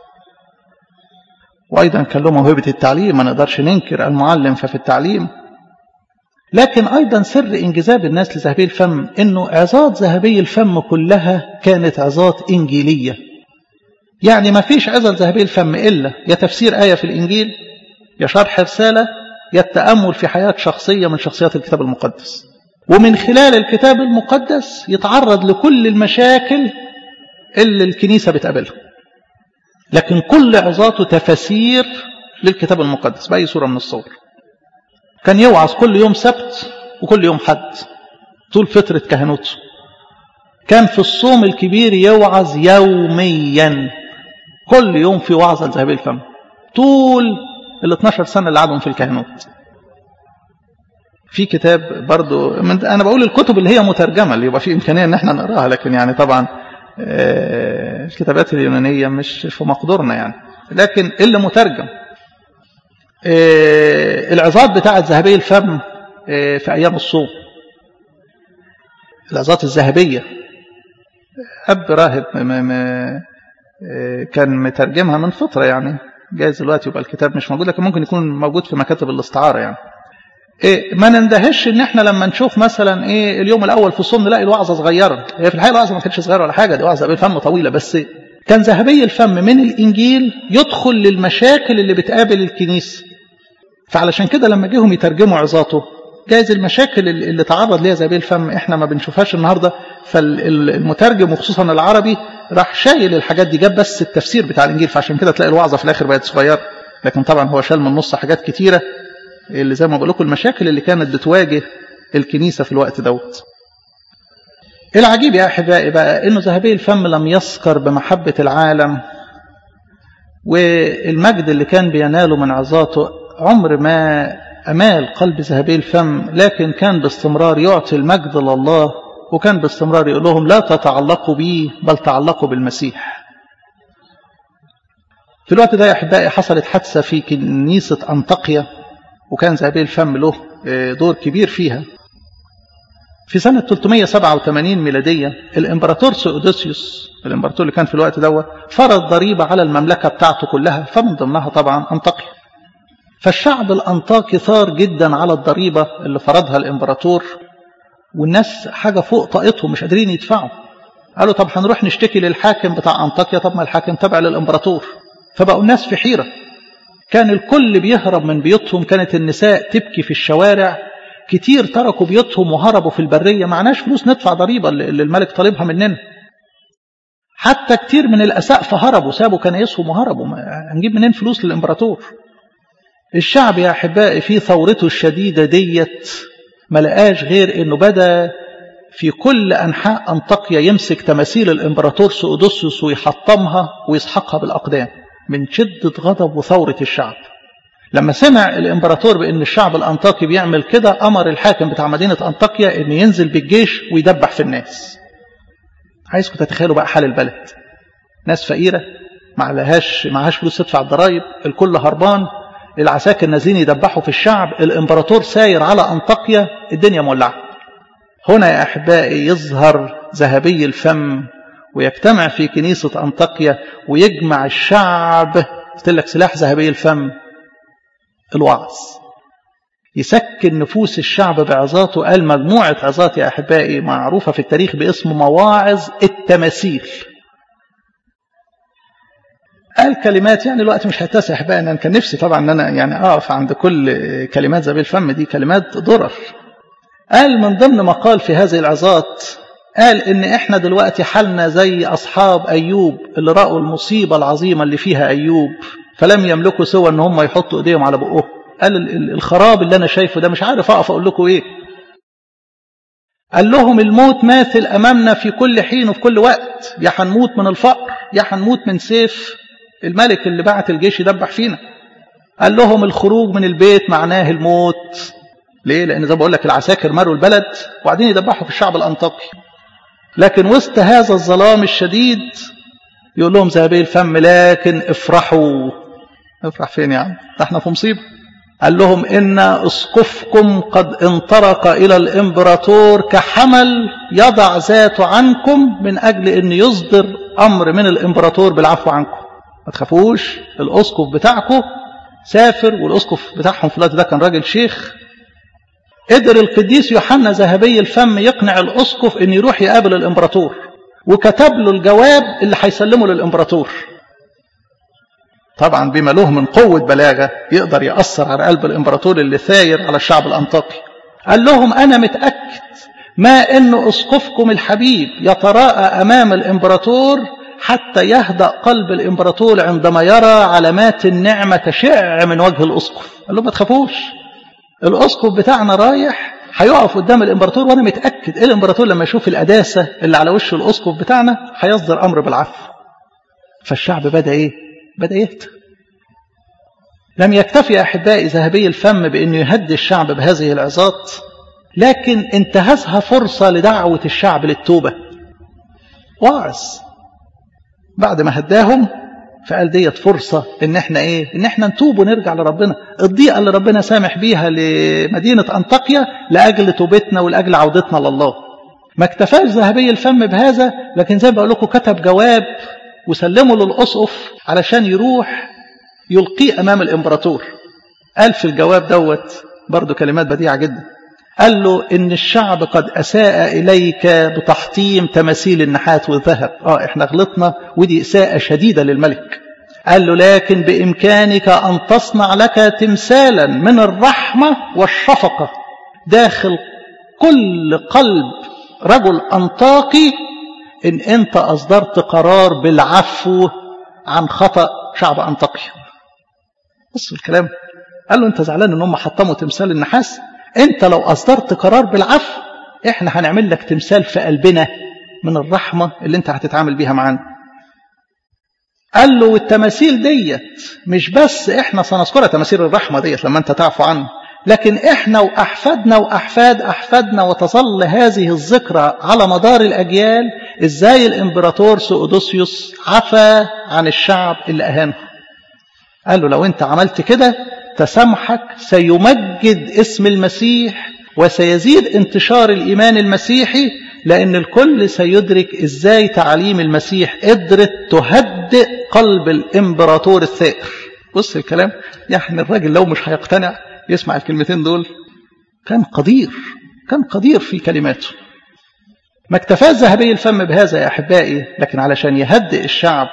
وايضا كان له موهبة التعليم ما نقدرش ننكر المعلم ففي التعليم لكن ايضا سر انجذاب الناس لذهبي الفم انه عظات ذهبي الفم كلها كانت عظات انجيلية يعني ما فيش عظة ذهبي الفم إلا يا تفسير آية في الإنجيل يا شرح رسالة يا التأمل في حياة شخصية من شخصيات الكتاب المقدس ومن خلال الكتاب المقدس يتعرض لكل المشاكل اللي الكنيسة بتقابلها لكن كل عظاته تفسير للكتاب المقدس بأي صورة من الصور كان يوعظ كل يوم سبت وكل يوم حد طول فترة كهنوته كان في الصوم الكبير يوعظ يوميا كل يوم في وعظة لذهبي الفم طول ال 12 سنة اللي قعدهم في الكهنوت في كتاب برضو انا بقول الكتب اللي هي مترجمه اللي يبقى في امكانيه ان احنا نقراها لكن يعني طبعا الكتابات اليونانيه مش في مقدورنا يعني لكن اللي مترجم العظات بتاعه ذهبي الفم في ايام الصوم العظات الذهبيه اب راهب كان مترجمها من فتره يعني جايز دلوقتي يبقى الكتاب مش موجود لكن ممكن يكون موجود في مكاتب الاستعاره يعني إيه ما نندهش ان احنا لما نشوف مثلا ايه اليوم الاول في الصوم نلاقي الوعظه صغيره هي في الحقيقه الوعظه ما كانتش صغيره ولا حاجه دي وعظه بالفم طويله بس كان ذهبي الفم من الانجيل يدخل للمشاكل اللي بتقابل الكنيسه فعلشان كده لما جيهم يترجموا عظاته جايز المشاكل اللي تعرض ليها ذهبي الفم احنا ما بنشوفهاش النهارده فالمترجم وخصوصا العربي راح شايل الحاجات دي جاب بس التفسير بتاع الانجيل فعشان كده تلاقي الوعظه في الاخر بقت صغيره لكن طبعا هو شال من النص حاجات كتيره اللي زي ما بقول لكم المشاكل اللي كانت بتواجه الكنيسة في الوقت دوت العجيب يا أحبائي بقى إنه ذهبي الفم لم يسكر بمحبة العالم والمجد اللي كان بيناله من عظاته عمر ما أمال قلب ذهبي الفم لكن كان باستمرار يعطي المجد لله وكان باستمرار يقول لهم لا تتعلقوا بي بل تعلقوا بالمسيح في الوقت ده يا أحبائي حصلت حادثة في كنيسة أنطاقيا وكان ذهبي الفم له دور كبير فيها في سنة 387 ميلادية الإمبراطور سؤدوسيوس الإمبراطور اللي كان في الوقت دوت فرض ضريبة على المملكة بتاعته كلها فمن ضمنها طبعا أنطاكيا فالشعب الأنطاكي ثار جدا على الضريبة اللي فرضها الإمبراطور والناس حاجة فوق طاقتهم مش قادرين يدفعوا قالوا طب هنروح نشتكي للحاكم بتاع أنطاكيا طب ما الحاكم تبع للإمبراطور فبقوا الناس في حيرة كان الكل بيهرب من بيوتهم كانت النساء تبكي في الشوارع كتير تركوا بيوتهم وهربوا في البرية معناش فلوس ندفع ضريبة اللي الملك طالبها مننا حتى كتير من الأسقفة هربوا سابوا كنايسهم وهربوا هنجيب منين فلوس للإمبراطور الشعب يا أحبائي في ثورته الشديدة ديت ما لقاش غير إنه بدأ في كل أنحاء أنطاكيا يمسك تماثيل الإمبراطور سؤدوسيوس ويحطمها ويسحقها بالأقدام من شدة غضب وثورة الشعب لما سمع الإمبراطور بأن الشعب الأنطاكي بيعمل كده أمر الحاكم بتاع مدينة أنطاكيا أن ينزل بالجيش ويدبح في الناس عايزكم تتخيلوا بقى حال البلد ناس فقيرة معلهاش معهاش فلوس تدفع الضرايب الكل هربان العساكر نازلين يدبحوا في الشعب الإمبراطور ساير على أنطاكيا الدنيا مولعة هنا يا أحبائي يظهر ذهبي الفم ويجتمع في كنيسة أنطاكيا ويجمع الشعب قلت لك سلاح ذهبي الفم الوعظ يسكن نفوس الشعب بعظاته قال مجموعة عظات يا أحبائي معروفة في التاريخ باسم مواعظ التماثيل قال كلمات يعني الوقت مش هيتسع أحبائي أنا كان نفسي طبعا أن أنا يعني أقف عند كل كلمات ذهبي الفم دي كلمات ضرر قال من ضمن مقال في هذه العظات قال ان احنا دلوقتي حالنا زي اصحاب ايوب اللي راوا المصيبه العظيمه اللي فيها ايوب فلم يملكوا سوى ان هم يحطوا ايديهم على بقهم قال الخراب اللي انا شايفه ده مش عارف اقف اقول لكم ايه قال لهم الموت ماثل امامنا في كل حين وفي كل وقت يا هنموت من الفقر يا هنموت من سيف الملك اللي بعت الجيش يدبح فينا قال لهم الخروج من البيت معناه الموت ليه لان زي ما بقول لك العساكر مروا البلد وبعدين يدبحوا في الشعب الانطاكي لكن وسط هذا الظلام الشديد يقول لهم ذهبي الفم لكن افرحوا افرح فين يا عم ده احنا في مصيبه قال لهم ان اسقفكم قد انطلق الى الامبراطور كحمل يضع ذاته عنكم من اجل ان يصدر امر من الامبراطور بالعفو عنكم ما تخافوش الاسقف بتاعكم سافر والاسقف بتاعهم في الوقت ده كان راجل شيخ قدر القديس يوحنا ذهبي الفم يقنع الاسقف ان يروح يقابل الامبراطور وكتب له الجواب اللي هيسلمه للامبراطور طبعا بما له من قوة بلاغة يقدر يأثر على قلب الإمبراطور اللي ثاير على الشعب الأنطاكي قال لهم أنا متأكد ما أن أسقفكم الحبيب يتراءى أمام الإمبراطور حتى يهدأ قلب الإمبراطور عندما يرى علامات النعمة تشع من وجه الأسقف قال لهم ما تخافوش الأسقف بتاعنا رايح هيقف قدام الإمبراطور وأنا متأكد إيه الإمبراطور لما يشوف القداسة اللي على وش الأسقف بتاعنا هيصدر أمر بالعفو فالشعب بدأ إيه؟ بدأ يهدى لم يكتفي أحبائي ذهبي الفم بأنه يهدي الشعب بهذه العظات لكن انتهزها فرصة لدعوة الشعب للتوبة واعظ بعد ما هداهم فقال ديت فرصة ان احنا ايه ان احنا نتوب ونرجع لربنا الضيقة اللي ربنا سامح بيها لمدينة انطاكيا لأجل توبتنا ولأجل عودتنا لله ما اكتفاش ذهبي الفم بهذا لكن زي ما بقول لكم كتب جواب وسلمه للأسقف علشان يروح يلقيه أمام الإمبراطور قال في الجواب دوت برضو كلمات بديعة جدا قال له إن الشعب قد أساء إليك بتحطيم تماثيل النحات والذهب آه إحنا غلطنا ودي إساءة شديدة للملك قال له لكن بإمكانك أن تصنع لك تمثالا من الرحمة والشفقة داخل كل قلب رجل أنطاقي إن أنت أصدرت قرار بالعفو عن خطأ شعب أنطاكيا بصوا الكلام قال له أنت زعلان إن هم حطموا تمثال النحاس أنت لو أصدرت قرار بالعفو إحنا هنعمل لك تمثال في قلبنا من الرحمة اللي أنت هتتعامل بيها معانا قال له والتماثيل ديت مش بس إحنا سنذكرها تماثيل الرحمة ديت لما أنت تعفو عنه لكن إحنا وأحفادنا وأحفاد أحفادنا وتظل هذه الذكرى على مدار الأجيال إزاي الإمبراطور سؤدوسيوس عفى عن الشعب اللي أهانه قال له لو أنت عملت كده تسامحك سيمجد اسم المسيح وسيزيد انتشار الإيمان المسيحي لأن الكل سيدرك إزاي تعاليم المسيح قدرت تهدئ قلب الإمبراطور الثائر بص الكلام يعني الراجل لو مش هيقتنع يسمع الكلمتين دول كان قدير كان قدير في كلماته ما اكتفى ذهبي الفم بهذا يا أحبائي لكن علشان يهدئ الشعب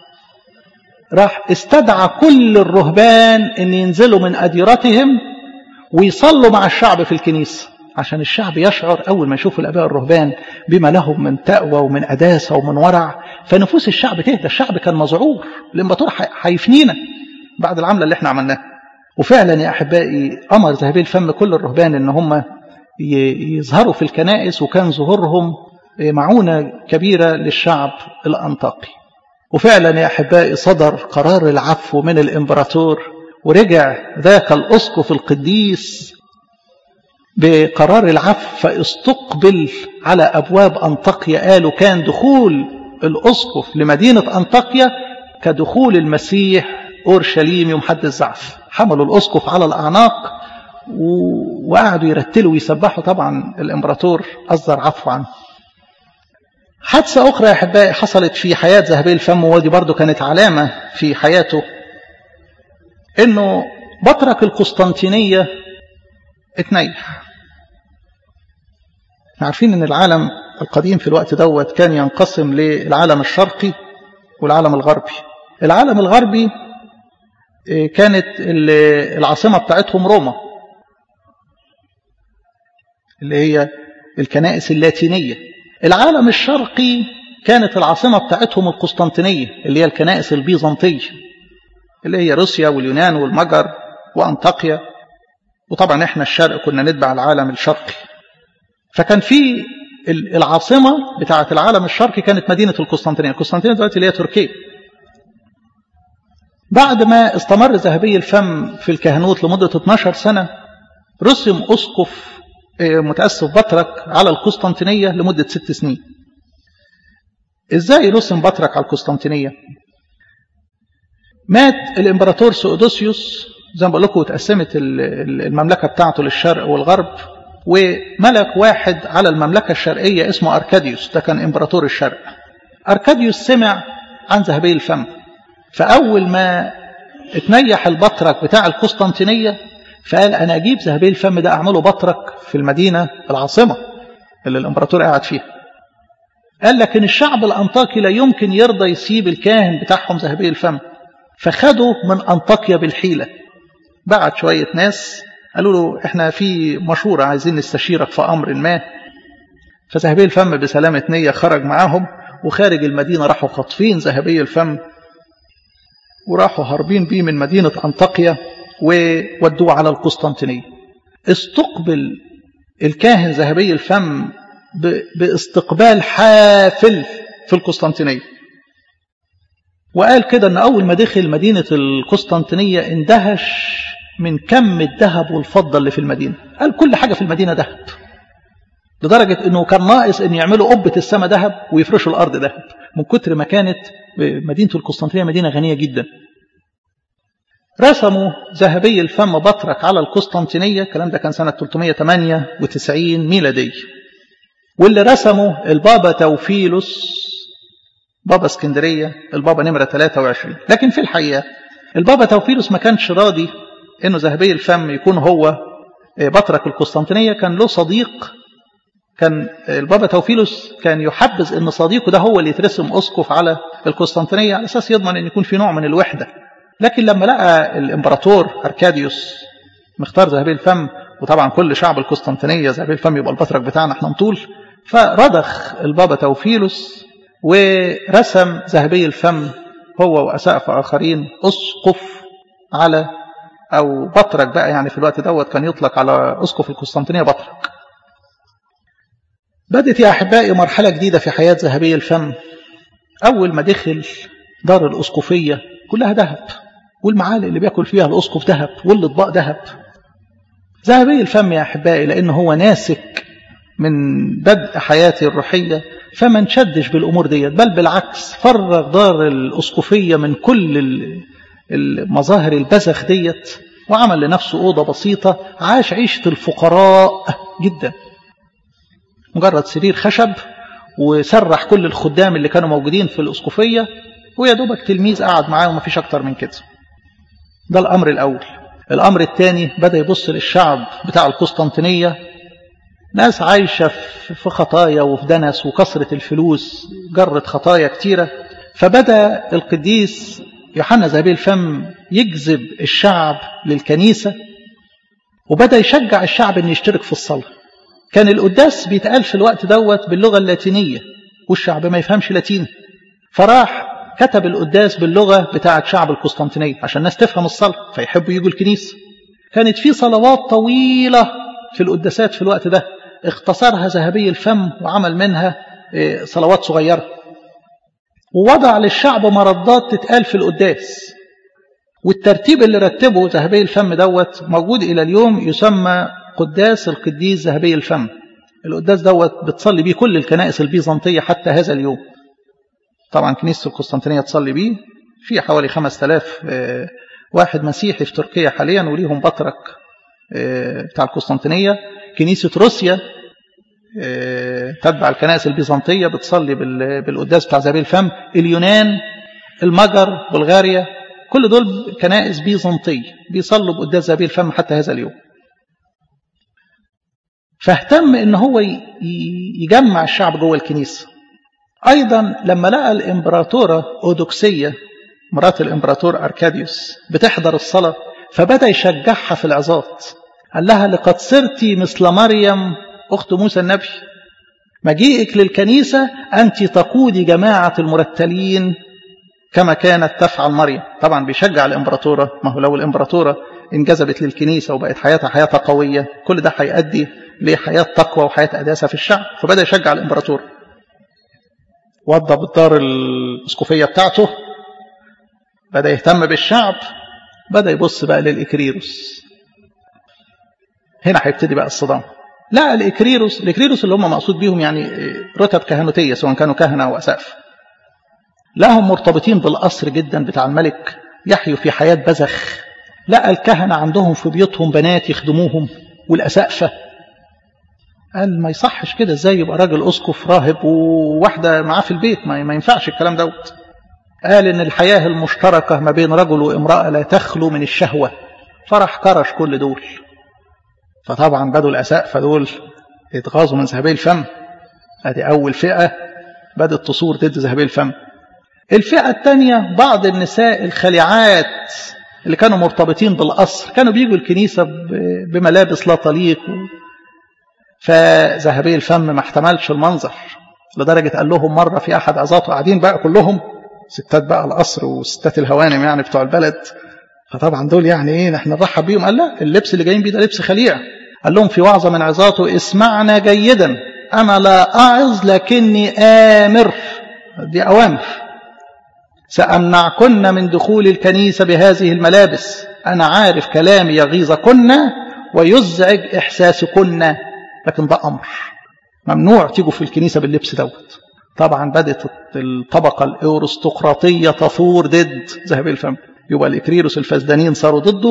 راح استدعى كل الرهبان ان ينزلوا من أديرتهم ويصلوا مع الشعب في الكنيسة عشان الشعب يشعر أول ما يشوفوا الآباء الرهبان بما لهم من تقوى ومن أداسة ومن ورع فنفوس الشعب تهدى الشعب كان مذعور الإمبراطور هيفنينا بعد العملة اللي احنا عملناها وفعلا يا أحبائي أمر ذهبي الفم كل الرهبان إن هم يظهروا في الكنائس وكان ظهورهم معونة كبيرة للشعب الأنطاقي وفعلا يا أحبائي صدر قرار العفو من الإمبراطور ورجع ذاك الأسقف القديس بقرار العفو فاستقبل على أبواب أنطاكيا قالوا كان دخول الأسقف لمدينة أنطاكيا كدخول المسيح أورشليم يوم حد الزعف حملوا الأسقف على الأعناق وقعدوا يرتلوا ويسبحوا طبعا الإمبراطور أصدر عفو عنه حادثة أخرى يا أحبائي حصلت في حياة ذهبي الفم ودي برضو كانت علامة في حياته إنه بطرك القسطنطينية اتنيح عارفين إن العالم القديم في الوقت دوت كان ينقسم للعالم الشرقي والعالم الغربي العالم الغربي كانت العاصمة بتاعتهم روما اللي هي الكنائس اللاتينية العالم الشرقي كانت العاصمة بتاعتهم القسطنطينية اللي هي الكنائس البيزنطية اللي هي روسيا واليونان والمجر وأنطاكيا وطبعا احنا الشرق كنا نتبع العالم الشرقي فكان في العاصمة بتاعة العالم الشرقي كانت مدينة القسطنطينية القسطنطينية دلوقتي اللي هي تركيا بعد ما استمر ذهبي الفم في الكهنوت لمدة 12 سنة رسم أسقف متأسف بطرك على القسطنطينية لمدة ست سنين إزاي رسم بطرك على القسطنطينية مات الإمبراطور سؤدوسيوس زي ما بقول لكم اتقسمت المملكة بتاعته للشرق والغرب وملك واحد على المملكة الشرقية اسمه أركاديوس ده كان إمبراطور الشرق أركاديوس سمع عن ذهبي الفم فأول ما اتنيح البطرك بتاع القسطنطينية فقال أنا أجيب ذهبي الفم ده أعمله بطرك في المدينة العاصمة اللي الإمبراطور قاعد فيها قال لكن الشعب الأنطاكي لا يمكن يرضى يسيب الكاهن بتاعهم ذهبي الفم فخدوا من أنطاكيا بالحيلة بعت شوية ناس قالوا له احنا في مشورة عايزين نستشيرك في أمر ما فذهبي الفم بسلامة نية خرج معاهم وخارج المدينة راحوا خاطفين ذهبي الفم وراحوا هاربين بيه من مدينة أنطاكيا وودوه على القسطنطينية استقبل الكاهن ذهبي الفم باستقبال حافل في القسطنطينية وقال كده ان اول ما دخل مدينة القسطنطينية اندهش من كم الذهب والفضة اللي في المدينة قال كل حاجة في المدينة ذهب لدرجة انه كان ناقص ان يعملوا قبة السماء ذهب ويفرشوا الارض ذهب من كتر ما كانت مدينة القسطنطينية مدينة غنية جدا رسموا ذهبي الفم بطرك على القسطنطينية الكلام ده كان سنة 398 ميلادية واللي رسمه البابا توفيلوس بابا اسكندرية البابا نمرة 23 لكن في الحقيقة البابا توفيلوس ما كانش راضي انه ذهبي الفم يكون هو بطرك القسطنطينية كان له صديق كان البابا توفيلوس كان يحبذ ان صديقه ده هو اللي يترسم اسقف على القسطنطينية على اساس يضمن ان يكون في نوع من الوحدة لكن لما لقى الامبراطور اركاديوس مختار ذهبي الفم وطبعا كل شعب القسطنطينية ذهبي الفم يبقى البطرك بتاعنا احنا نطول فرضخ البابا توفيلوس ورسم ذهبي الفم هو وأسقف آخرين أسقف على أو بطرك بقى يعني في الوقت دوت كان يطلق على أسقف القسطنطينية بطرك بدت يا أحبائي مرحلة جديدة في حياة ذهبي الفم أول ما دخل دار الأسقفية كلها ذهب والمعالق اللي بياكل فيها الأسقف ذهب والأطباق ذهب ذهبي الفم يا أحبائي لأنه هو ناسك من بدء حياته الروحية فما انشدش بالأمور ديت بل بالعكس فرغ دار الأسقفية من كل المظاهر البذخ ديت وعمل لنفسه أوضة بسيطة عاش عيشة الفقراء جدا مجرد سرير خشب وسرح كل الخدام اللي كانوا موجودين في الأسقفية ويا دوبك تلميذ قعد معاه وما فيش أكتر من كده ده الأمر الأول الأمر الثاني بدأ يبص للشعب بتاع القسطنطينية ناس عايشة في خطايا وفي دنس وكثرة الفلوس جرت خطايا كتيرة فبدأ القديس يوحنا ذهبي الفم يجذب الشعب للكنيسة وبدأ يشجع الشعب أن يشترك في الصلاة كان القداس بيتقال في الوقت دوت باللغة اللاتينية والشعب ما يفهمش لاتيني فراح كتب القداس باللغة بتاعة شعب القسطنطينية عشان الناس تفهم الصلاة فيحبوا يجوا الكنيسة كانت في صلوات طويلة في القداسات في الوقت ده اختصرها ذهبي الفم وعمل منها صلوات صغيرة ووضع للشعب مردات تتقال في القداس والترتيب اللي رتبه ذهبي الفم دوت موجود إلى اليوم يسمى قداس القديس ذهبي الفم القداس دوت بتصلي بيه كل الكنائس البيزنطية حتى هذا اليوم طبعا كنيسة القسطنطينية تصلي بيه في حوالي 5000 واحد مسيحي في تركيا حاليا وليهم بطرك بتاع القسطنطينية كنيسة روسيا تتبع الكنائس البيزنطية بتصلي بالقداس بتاع ذهبي الفم اليونان المجر بلغاريا كل دول كنائس بيزنطية بيصلوا بقداس ذهبي الفم حتى هذا اليوم فاهتم ان هو يجمع الشعب جوه الكنيسة ايضا لما لقى الامبراطورة اودوكسية مرات الامبراطور اركاديوس بتحضر الصلاة فبدأ يشجعها في العظات قال لها لقد صرت مثل مريم أخت موسى النبي مجيئك للكنيسة أنت تقودي جماعة المرتلين كما كانت تفعل مريم طبعا بيشجع الإمبراطورة ما هو لو الإمبراطورة انجذبت للكنيسة وبقت حياتها حياة قوية كل ده هيؤدي لحياة تقوى وحياة قداسة في الشعب فبدأ يشجع الإمبراطورة وضب الدار الاسقفية بتاعته بدأ يهتم بالشعب بدأ يبص بقى للإكريروس هنا هيبتدي بقى الصدام لا الإكريروس الإكريروس اللي هم مقصود بيهم يعني رتب كهنوتية سواء كانوا كهنة أو أساف لهم مرتبطين بالقصر جدا بتاع الملك يحيوا في حياة بذخ لقى الكهنة عندهم في بيوتهم بنات يخدموهم والأسقفة قال ما يصحش كده ازاي يبقى راجل أسقف راهب وواحدة معاه في البيت ما, ما ينفعش الكلام دوت قال ان الحياة المشتركة ما بين رجل وامرأة لا تخلو من الشهوة فرح كرش كل دول فطبعا بدوا الأسقفة دول يتغاظوا من ذهبي الفم ادي أول فئة بدأت تصور ضد ذهبي الفم الفئة الثانية بعض النساء الخليعات اللي كانوا مرتبطين بالقصر كانوا بيجوا الكنيسة بملابس لا تليق فذهبي الفم ما احتملش المنظر لدرجة قال لهم مرة في أحد عظاته قاعدين بقى كلهم ستات بقى القصر وستات الهوانم يعني بتوع البلد فطبعا دول يعني ايه احنا نرحب بيهم قال لا اللبس اللي جايين بيه ده لبس خليع قال لهم في وعظة من عظاته اسمعنا جيدا أنا لا أعظ لكني آمر دي أوامر سأمنعكن من دخول الكنيسة بهذه الملابس أنا عارف كلامي يغيظكن ويزعج إحساسكن لكن ده أمر ممنوع تيجوا في الكنيسة باللبس دوت طبعا بدت الطبقة الأوروستقراطية تثور ضد ذهبي الفم يبقى الإكريروس الفسدانيين صاروا ضده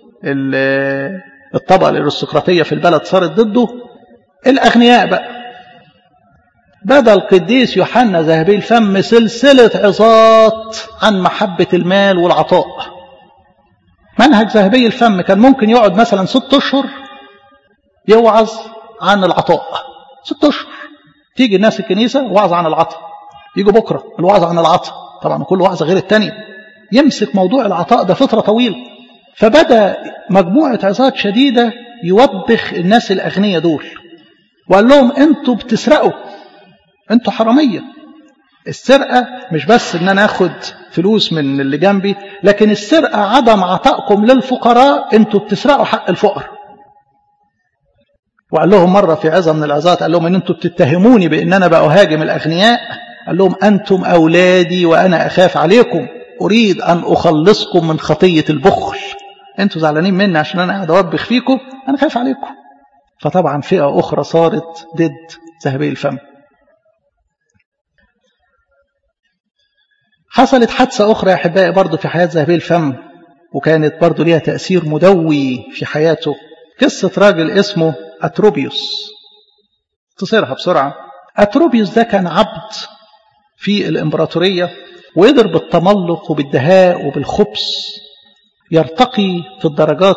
الطبقة الأرستقراطية في البلد صارت ضده الأغنياء بقى بدا القديس يوحنا ذهبي الفم سلسلة عظات عن محبة المال والعطاء منهج ذهبي الفم كان ممكن يقعد مثلا ست أشهر يوعظ عن العطاء ست أشهر تيجي الناس الكنيسة وعظ عن العطاء يجوا بكرة الوعظ عن العطاء طبعا كل وعظة غير التانية يمسك موضوع العطاء ده فترة طويلة فبدأ مجموعة عظات شديدة يوبخ الناس الأغنياء دول وقال لهم انتوا بتسرقوا انتوا حرامية السرقة مش بس ان انا اخد فلوس من اللي جنبي لكن السرقة عدم عطائكم للفقراء انتوا بتسرقوا حق الفقر وقال لهم مرة في عظة من العظات قال لهم ان انتوا بتتهموني بان انا بأهاجم الاغنياء قال لهم انتم اولادي وانا اخاف عليكم اريد ان اخلصكم من خطية البخل انتوا زعلانين مني عشان انا قاعد اوبخ فيكم انا خايف عليكم فطبعا فئة اخرى صارت ضد ذهبي الفم حصلت حادثة أخرى يا أحبائي برضه في حياة ذهبي الفم وكانت برضه ليها تأثير مدوي في حياته قصة راجل اسمه أتروبيوس تصيرها بسرعة أتروبيوس ده كان عبد في الإمبراطورية وقدر بالتملق وبالدهاء وبالخبث يرتقي في الدرجات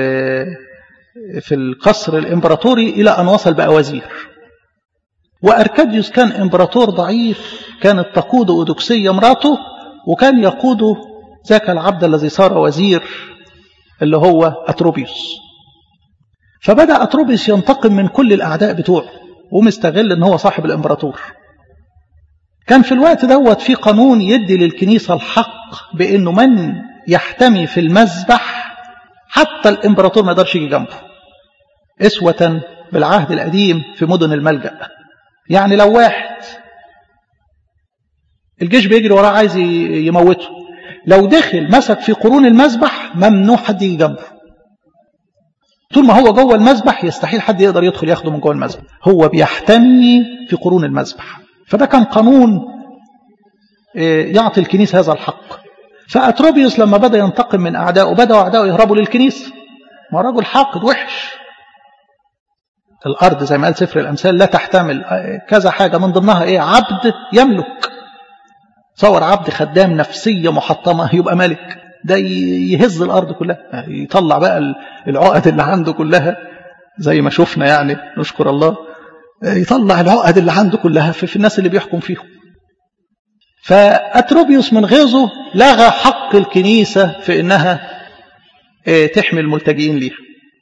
في القصر الإمبراطوري إلى أن وصل بقى وزير وأركاديوس كان إمبراطور ضعيف كانت تقود أودوكسية مراته وكان يقود ذاك العبد الذي صار وزير اللي هو أتروبيوس فبدأ أتروبيوس ينتقم من كل الأعداء بتوعه ومستغل أن هو صاحب الإمبراطور كان في الوقت دوت في قانون يدي للكنيسة الحق بأنه من يحتمي في المذبح حتى الإمبراطور ما يقدرش يجي جنبه اسوة بالعهد القديم في مدن الملجأ يعني لو واحد الجيش بيجري وراه عايز يموته لو دخل مسك في قرون المذبح ممنوع حد يجي جنبه طول ما هو جوه المذبح يستحيل حد يقدر يدخل ياخده من جوه المذبح هو بيحتمي في قرون المذبح فده كان قانون يعطي الكنيسة هذا الحق فأتروبيوس لما بدأ ينتقم من أعدائه بدأوا أعدائه يهربوا للكنيسة ما رجل حاقد وحش الأرض زي ما قال سفر الأمثال لا تحتمل كذا حاجة من ضمنها إيه عبد يملك تصور عبد خدام نفسية محطمة يبقى ملك ده يهز الأرض كلها يطلع بقى العقد اللي عنده كلها زي ما شفنا يعني نشكر الله يطلع العقد اللي عنده كلها في, في الناس اللي بيحكم فيهم فأتروبيوس من غيظه لغى حق الكنيسة في إنها تحمي الملتجئين ليها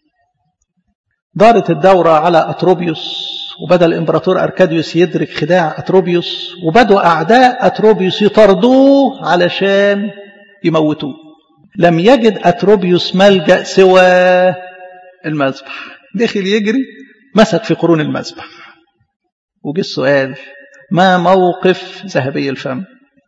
دارت الدورة على أتروبيوس وبدأ الإمبراطور أركاديوس يدرك خداع أتروبيوس وبدأوا أعداء أتروبيوس يطردوه علشان يموتوه لم يجد أتروبيوس ملجأ سوى المذبح دخل يجري مسك في قرون المذبح وجه السؤال ما موقف ذهبي الفم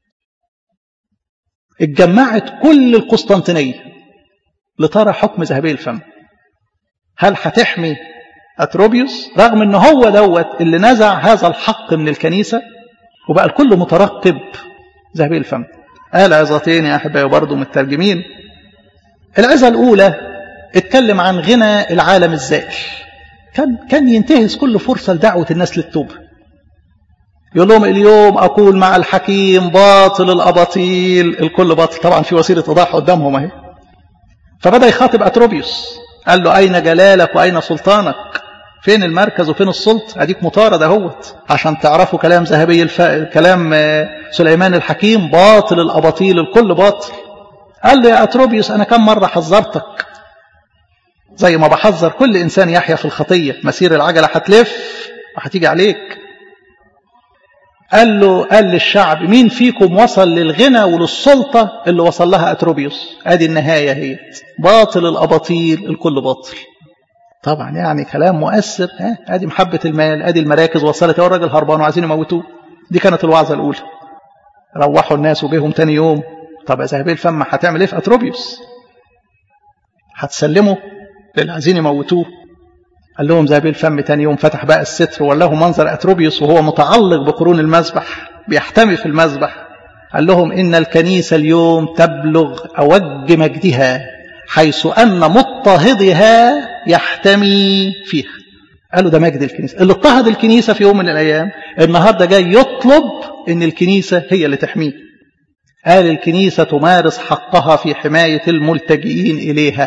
اتجمعت كل القسطنطينية لترى حكم ذهبي الفم هل هتحمي أتروبيوس رغم ان هو دوت اللي نزع هذا الحق من الكنيسة وبقى الكل مترقب ذهبي الفم قال عظتين يا أحبائي برضه مترجمين العظة الأولى اتكلم عن غنى العالم الزائل كان كان ينتهز كل فرصة لدعوة الناس للتوبة يقول لهم اليوم أقول مع الحكيم باطل الأباطيل الكل باطل طبعا في وسيلة إيضاح قدامهم اهي فبدأ يخاطب أتروبيوس قال له أين جلالك وأين سلطانك فين المركز وفين السلطة اديك مطارد اهوت عشان تعرفوا كلام ذهبي الف... كلام سليمان الحكيم باطل الاباطيل الكل باطل قال له يا اتروبيوس انا كم مرة حذرتك زي ما بحذر كل انسان يحيا في الخطية مسير العجلة هتلف وهتيجي عليك قال له قال للشعب مين فيكم وصل للغنى وللسلطة اللي وصل لها أتروبيوس ادي النهاية هي باطل الأباطيل الكل باطل طبعا يعني كلام مؤثر ها ادي محبة المال ادي المراكز وصلت هو الراجل هربان وعايزين يموتوه دي كانت الوعظة الأولى روحوا الناس وجيهم تاني يوم طب يا ذهبي الفم هتعمل ايه في أتروبيوس هتسلمه للي عايزين يموتوه قال لهم ذهبي الفم تاني يوم فتح بقى الستر وله منظر أتروبيوس وهو متعلق بقرون المذبح بيحتمي في المذبح قال لهم إن الكنيسة اليوم تبلغ أوج مجدها حيث أن مضطهدها يحتمي فيها قالوا ده مجد الكنيسة اللي اضطهد الكنيسة في يوم من الأيام النهاردة جاي يطلب إن الكنيسة هي اللي تحميه قال الكنيسة تمارس حقها في حماية الملتجئين إليها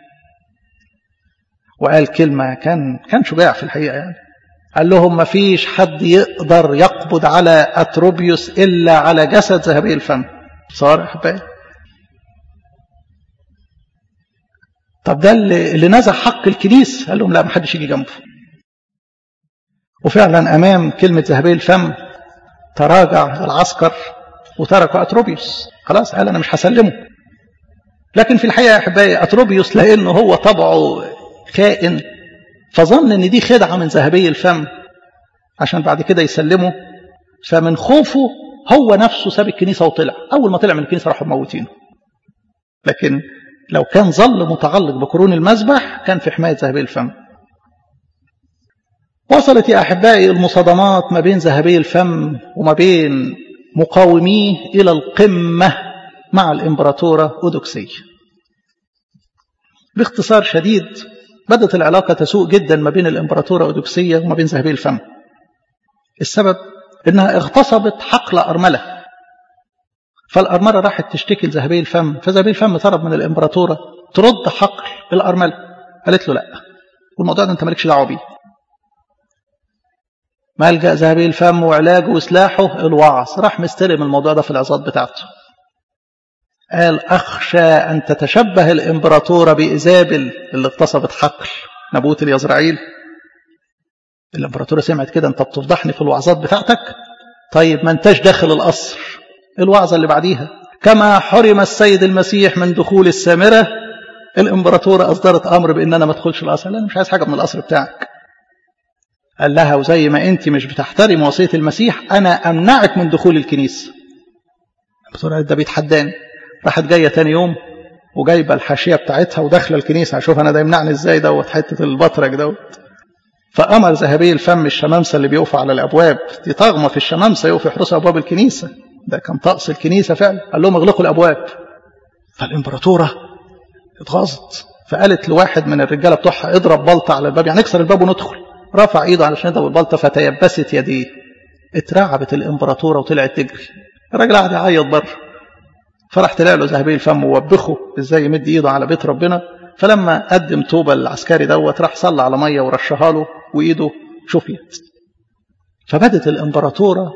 وقال كلمة كان كان شجاع في الحقيقة يعني قال لهم ما فيش حد يقدر يقبض على أتروبيوس إلا على جسد ذهبي الفم صار أحبائي طب ده اللي, اللي نزع حق الكنيس قال لهم لا ما حدش يجي جنبه وفعلا أمام كلمة ذهبي الفم تراجع العسكر وتركوا أتروبيوس خلاص قال أنا مش هسلمه لكن في الحقيقة يا أحبائي أتروبيوس لأنه هو طبعه كائن فظن ان دي خدعة من ذهبي الفم عشان بعد كده يسلمه فمن خوفه هو نفسه ساب الكنيسة وطلع أول ما طلع من الكنيسة راحوا موتينه لكن لو كان ظل متعلق بقرون المذبح كان في حماية ذهبي الفم وصلت يا أحبائي المصادمات ما بين ذهبي الفم وما بين مقاوميه إلى القمة مع الإمبراطورة أودوكسية باختصار شديد بدت العلاقة تسوء جدا ما بين الإمبراطورة أودوكسية وما بين ذهبي الفم السبب إنها اغتصبت حقل أرملة فالأرملة راحت تشتكي لذهبي الفم فذهبي الفم طلب من الإمبراطورة ترد حقل الأرملة قالت له لا والموضوع ده أنت مالكش دعوة بيه ملجأ ذهبي الفم وعلاجه وسلاحه الوعظ راح مستلم الموضوع ده في العظات بتاعته قال أخشى أن تتشبه الإمبراطورة بإيزابل اللي اغتصبت حقل نبوت اليزرعيل الإمبراطورة سمعت كده أنت بتفضحني في الوعظات بتاعتك طيب ما انتش داخل القصر الوعظة اللي بعديها كما حرم السيد المسيح من دخول السامرة الإمبراطورة أصدرت أمر بأن أنا ما ادخلش القصر لا أنا مش عايز حاجة من القصر بتاعك قال لها وزي ما أنت مش بتحترم وصية المسيح أنا أمنعك من دخول الكنيسة الإمبراطورة ده بيتحداني راحت جايه تاني يوم وجايبه الحاشيه بتاعتها وداخله الكنيسه اشوف انا ده يمنعني ازاي دوت حته البطرك دوت فامر ذهبي الفم الشمامسه اللي بيقفوا على الابواب دي طغمه في الشمامسه يقفوا يحرسوا ابواب الكنيسه ده كان طقس الكنيسه فعلا قال لهم اغلقوا الابواب فالامبراطوره اتغاظت فقالت لواحد من الرجاله بتوعها اضرب بلطه على الباب يعني اكسر الباب وندخل رفع ايده علشان يضرب البلطه فتيبست يديه اترعبت الامبراطوره وطلعت تجري الراجل قعد يعيط بره فراح طلع له ذهبي الفم ووبخه ازاي يمد ايده على بيت ربنا فلما قدم توبه للعسكري دوت راح صلى على ميه ورشها له وايده شفيت فبدت الامبراطوره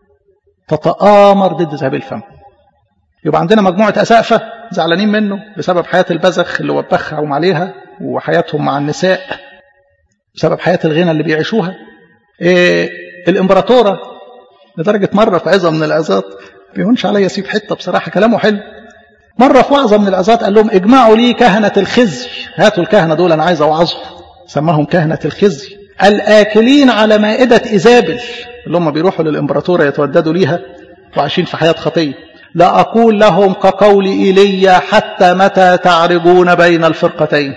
تتآمر ضد ذهبي الفم يبقى عندنا مجموعه اسقفه زعلانين منه بسبب حياه البذخ اللي وبخهم عليها وحياتهم مع النساء بسبب حياه الغنى اللي بيعيشوها إيه الامبراطوره لدرجه مره في عظه من العظات بيهونش عليا اسيب حته بصراحه كلامه حلو مره في وعظه من العظات قال لهم اجمعوا لي كهنه الخزي هاتوا الكهنه دول انا عايز اوعظهم سماهم كهنه الخزي الاكلين على مائده ايزابل اللي هم بيروحوا للامبراطوره يتوددوا ليها وعايشين في حياه خطيه لا اقول لهم كقول ايليا حتى متى تعرجون بين الفرقتين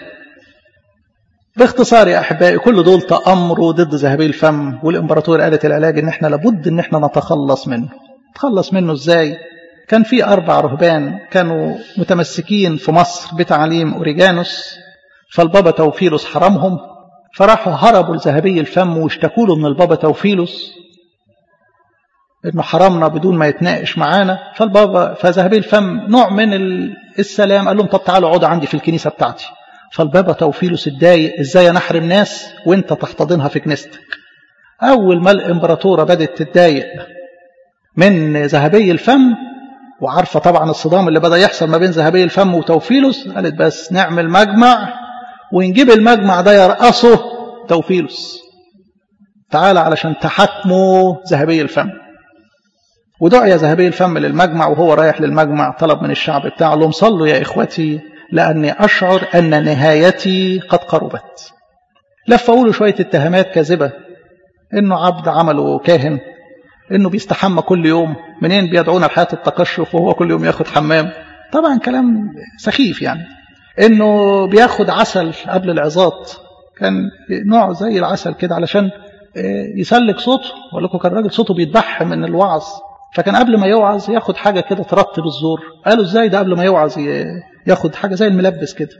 باختصار يا احبائي كل دول تامروا ضد ذهبي الفم والامبراطور قالت العلاج ان احنا لابد ان احنا نتخلص منه تخلص منه ازاي كان في أربع رهبان كانوا متمسكين في مصر بتعليم أوريجانوس فالبابا توفيلوس حرمهم فراحوا هربوا لذهبي الفم واشتكوا له من البابا توفيلوس انه حرمنا بدون ما يتناقش معانا فالبابا فذهبي الفم نوع من السلام قال لهم طب تعالوا اقعدوا عندي في الكنيسه بتاعتي فالبابا توفيلوس اتضايق ازاي انا احرم ناس وانت تحتضنها في كنيستك اول ما الامبراطوره بدات تتضايق من ذهبي الفم وعارفه طبعا الصدام اللي بدا يحصل ما بين ذهبي الفم وتوفيلوس قالت بس نعمل مجمع ونجيب المجمع ده يرقصه توفيلوس تعالى علشان تحاكموا ذهبي الفم ودعي ذهبي الفم للمجمع وهو رايح للمجمع طلب من الشعب بتاعه لهم صلوا يا إخوتي لأني أشعر أن نهايتي قد قربت لفوا له شوية اتهامات كاذبة إنه عبد عمله كاهن إنه بيستحمى كل يوم منين بيدعونا لحياة التقشف وهو كل يوم ياخد حمام طبعا كلام سخيف يعني إنه بياخد عسل قبل العظات كان نوع زي العسل كده علشان يسلك صوته وقال لكم كان راجل صوته بيتبح من الوعظ فكان قبل ما يوعظ ياخد حاجة كده ترطب الزور قالوا ازاي ده قبل ما يوعظ ياخد حاجة زي الملبس كده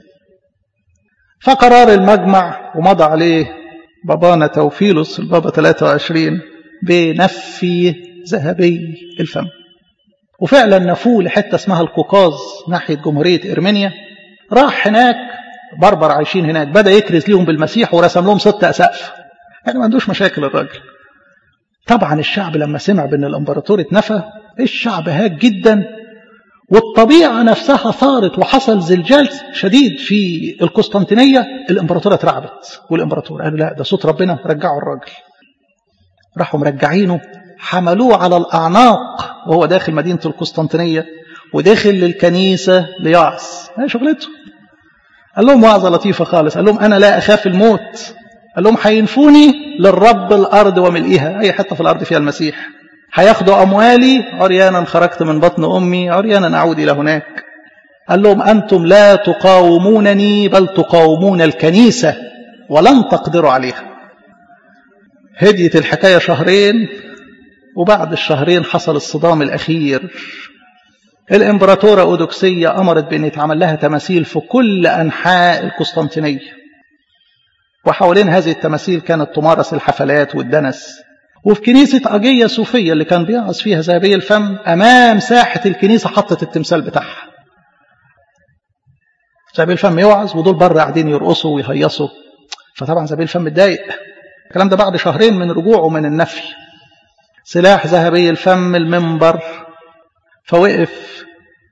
فقرار المجمع ومضى عليه بابانا توفيلوس البابا 23 بنفي ذهبي الفم وفعلا نفوه لحتة اسمها القوقاز ناحية جمهورية إرمينيا راح هناك بربر عايشين هناك بدأ يكرز ليهم بالمسيح ورسم لهم ست أسقف يعني ما عندوش مشاكل الراجل طبعا الشعب لما سمع بان الامبراطور اتنفى الشعب هاج جدا والطبيعة نفسها ثارت وحصل زلزال شديد في القسطنطينية الامبراطورة اترعبت والامبراطور قالوا لا ده صوت ربنا رجعوا الراجل راحوا مرجعينه حملوه على الأعناق وهو داخل مدينة القسطنطينية وداخل للكنيسة ليعظ هي شغلته قال لهم وعظة لطيفة خالص قال لهم أنا لا أخاف الموت قال لهم هينفوني للرب الأرض وملئها أي حتة في الأرض فيها المسيح هياخدوا أموالي عريانا خرجت من بطن أمي عريانا أعود إلى هناك قال لهم أنتم لا تقاومونني بل تقاومون الكنيسة ولن تقدروا عليها هديت الحكاية شهرين وبعد الشهرين حصل الصدام الأخير الإمبراطورة أودوكسية أمرت بأن يتعمل لها تماثيل في كل أنحاء القسطنطينية وحوالين هذه التماثيل كانت تمارس الحفلات والدنس وفي كنيسة أجية صوفية اللي كان بيعظ فيها ذهبي الفم أمام ساحة الكنيسة حطت التمثال بتاعها ذهبي الفم يوعظ ودول بره قاعدين يرقصوا ويهيصوا فطبعا ذهبي الفم اتضايق الكلام ده بعد شهرين من رجوعه من النفي سلاح ذهبي الفم المنبر فوقف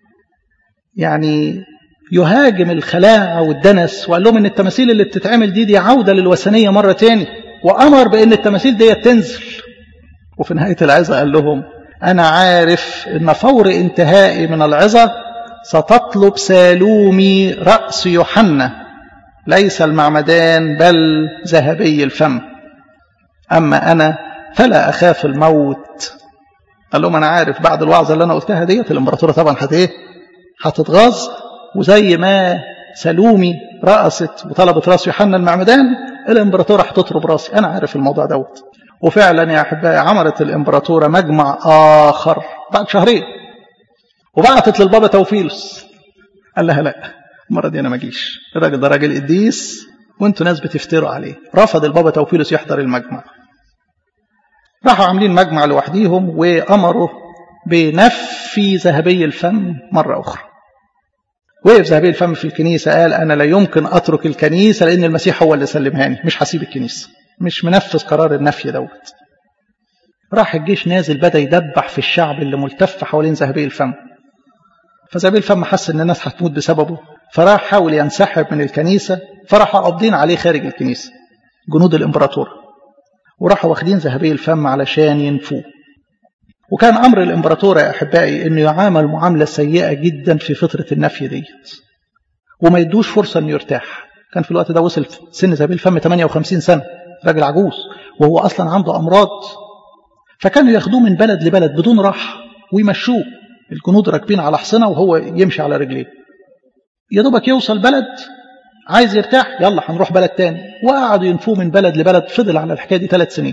يعني يهاجم الخلاعة والدنس وقال لهم ان التماثيل اللي بتتعمل دي دي عودة للوثنية مرة تاني وأمر بأن التماثيل دي تنزل وفي نهاية العظة قال لهم أنا عارف أن فور انتهائي من العظة ستطلب سالومي رأس يوحنا ليس المعمدان بل ذهبي الفم أما أنا فلا أخاف الموت قال لهم أنا عارف بعد الوعظة اللي أنا قلتها ديت الإمبراطورة طبعا هت إيه هتتغاظ وزي ما سلومي رأست وطلبت راس يوحنا المعمدان الإمبراطورة هتطرب راسي أنا عارف الموضوع دوت وفعلا يا أحبائي عملت الإمبراطورة مجمع آخر بعد شهرين وبعتت للبابا توفيلوس قال لها لا المرة دي أنا ما أجيش الراجل ده راجل قديس وانتوا ناس بتفتروا عليه رفض البابا توفيلوس يحضر المجمع راحوا عاملين مجمع لوحديهم وأمروا بنفي ذهبي الفم مرة أخرى وقف ذهبي الفم في الكنيسة قال أنا لا يمكن أترك الكنيسة لأن المسيح هو اللي سلمهاني مش هسيب الكنيسة مش منفذ قرار النفي دوت راح الجيش نازل بدأ يدبح في الشعب اللي ملتف حوالين ذهبي الفم فذهبي الفم حس ان الناس هتموت بسببه فراح حاول ينسحب من الكنيسة فراحوا قابضين عليه خارج الكنيسة جنود الإمبراطور وراحوا واخدين ذهبي الفم علشان ينفوه وكان أمر الإمبراطورة يا أحبائي أنه يعامل معاملة سيئة جدا في فترة النفي ديت وما يدوش فرصة أنه يرتاح كان في الوقت ده وصل سن ذهبي الفم 58 سنة راجل عجوز وهو أصلا عنده أمراض فكانوا ياخدوه من بلد لبلد بدون راحة ويمشوه الجنود راكبين على حصنة وهو يمشي على رجليه يا دوبك يوصل بلد عايز يرتاح يلا هنروح بلد تاني وقعدوا ينفوه من بلد لبلد فضل على الحكاية دي ثلاث سنين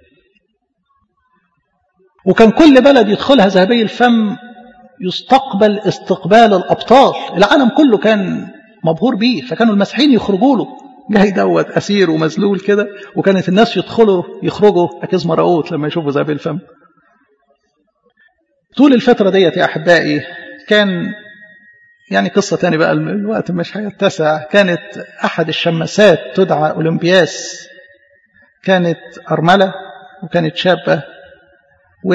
وكان كل بلد يدخلها ذهبي الفم يستقبل استقبال الأبطال العالم كله كان مبهور بيه فكانوا المسيحيين يخرجوا له جاي دوت أسير ومذلول كده وكانت الناس يدخلوا يخرجوا أكيز مرقوت لما يشوفوا ذهبي الفم طول الفترة ديت يا أحبائي كان يعني قصة تاني بقى الوقت مش هيتسع كانت أحد الشماسات تدعى أولمبياس كانت أرملة وكانت شابة و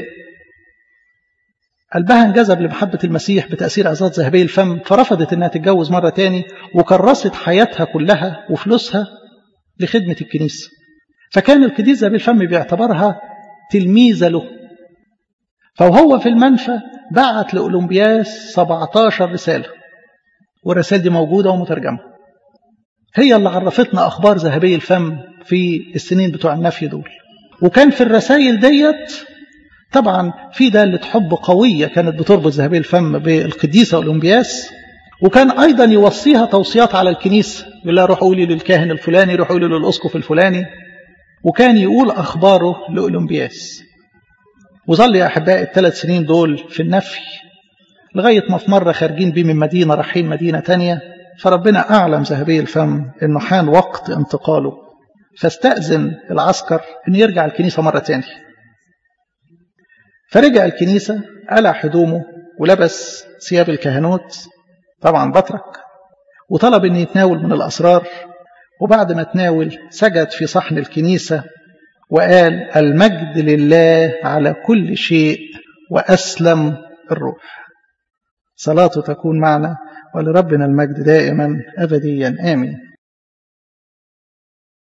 قلبها انجذب لمحبة المسيح بتأثير عظات ذهبي الفم فرفضت انها تتجوز مرة تاني وكرست حياتها كلها وفلوسها لخدمة الكنيسة فكان القديس ذهبي الفم بيعتبرها تلميذة له فوهو في المنفى بعت لأولمبياس 17 رسالة والرسائل دي موجودة ومترجمة هي اللي عرفتنا أخبار ذهبي الفم في السنين بتوع النفي دول وكان في الرسائل ديت طبعا في دالة حب قوية كانت بتربط ذهبي الفم بالقديسة أولمبياس وكان أيضا يوصيها توصيات على الكنيسة يقول لها روح قولي للكاهن الفلاني روح قولي للأسقف الفلاني وكان يقول أخباره لأولمبياس وظل يا أحبائي الثلاث سنين دول في النفي لغاية ما في مرة خارجين بيه من مدينة رايحين مدينة تانية فربنا أعلم ذهبي الفم إنه حان وقت انتقاله فاستأذن العسكر إنه يرجع الكنيسة مرة تانية فرجع الكنيسة قلع هدومه ولبس ثياب الكهنوت طبعا بطرك وطلب أن يتناول من الأسرار وبعد ما تناول سجد في صحن الكنيسة وقال المجد لله على كل شيء وأسلم الروح صلاته تكون معنا ولربنا المجد دائما أبديا آمين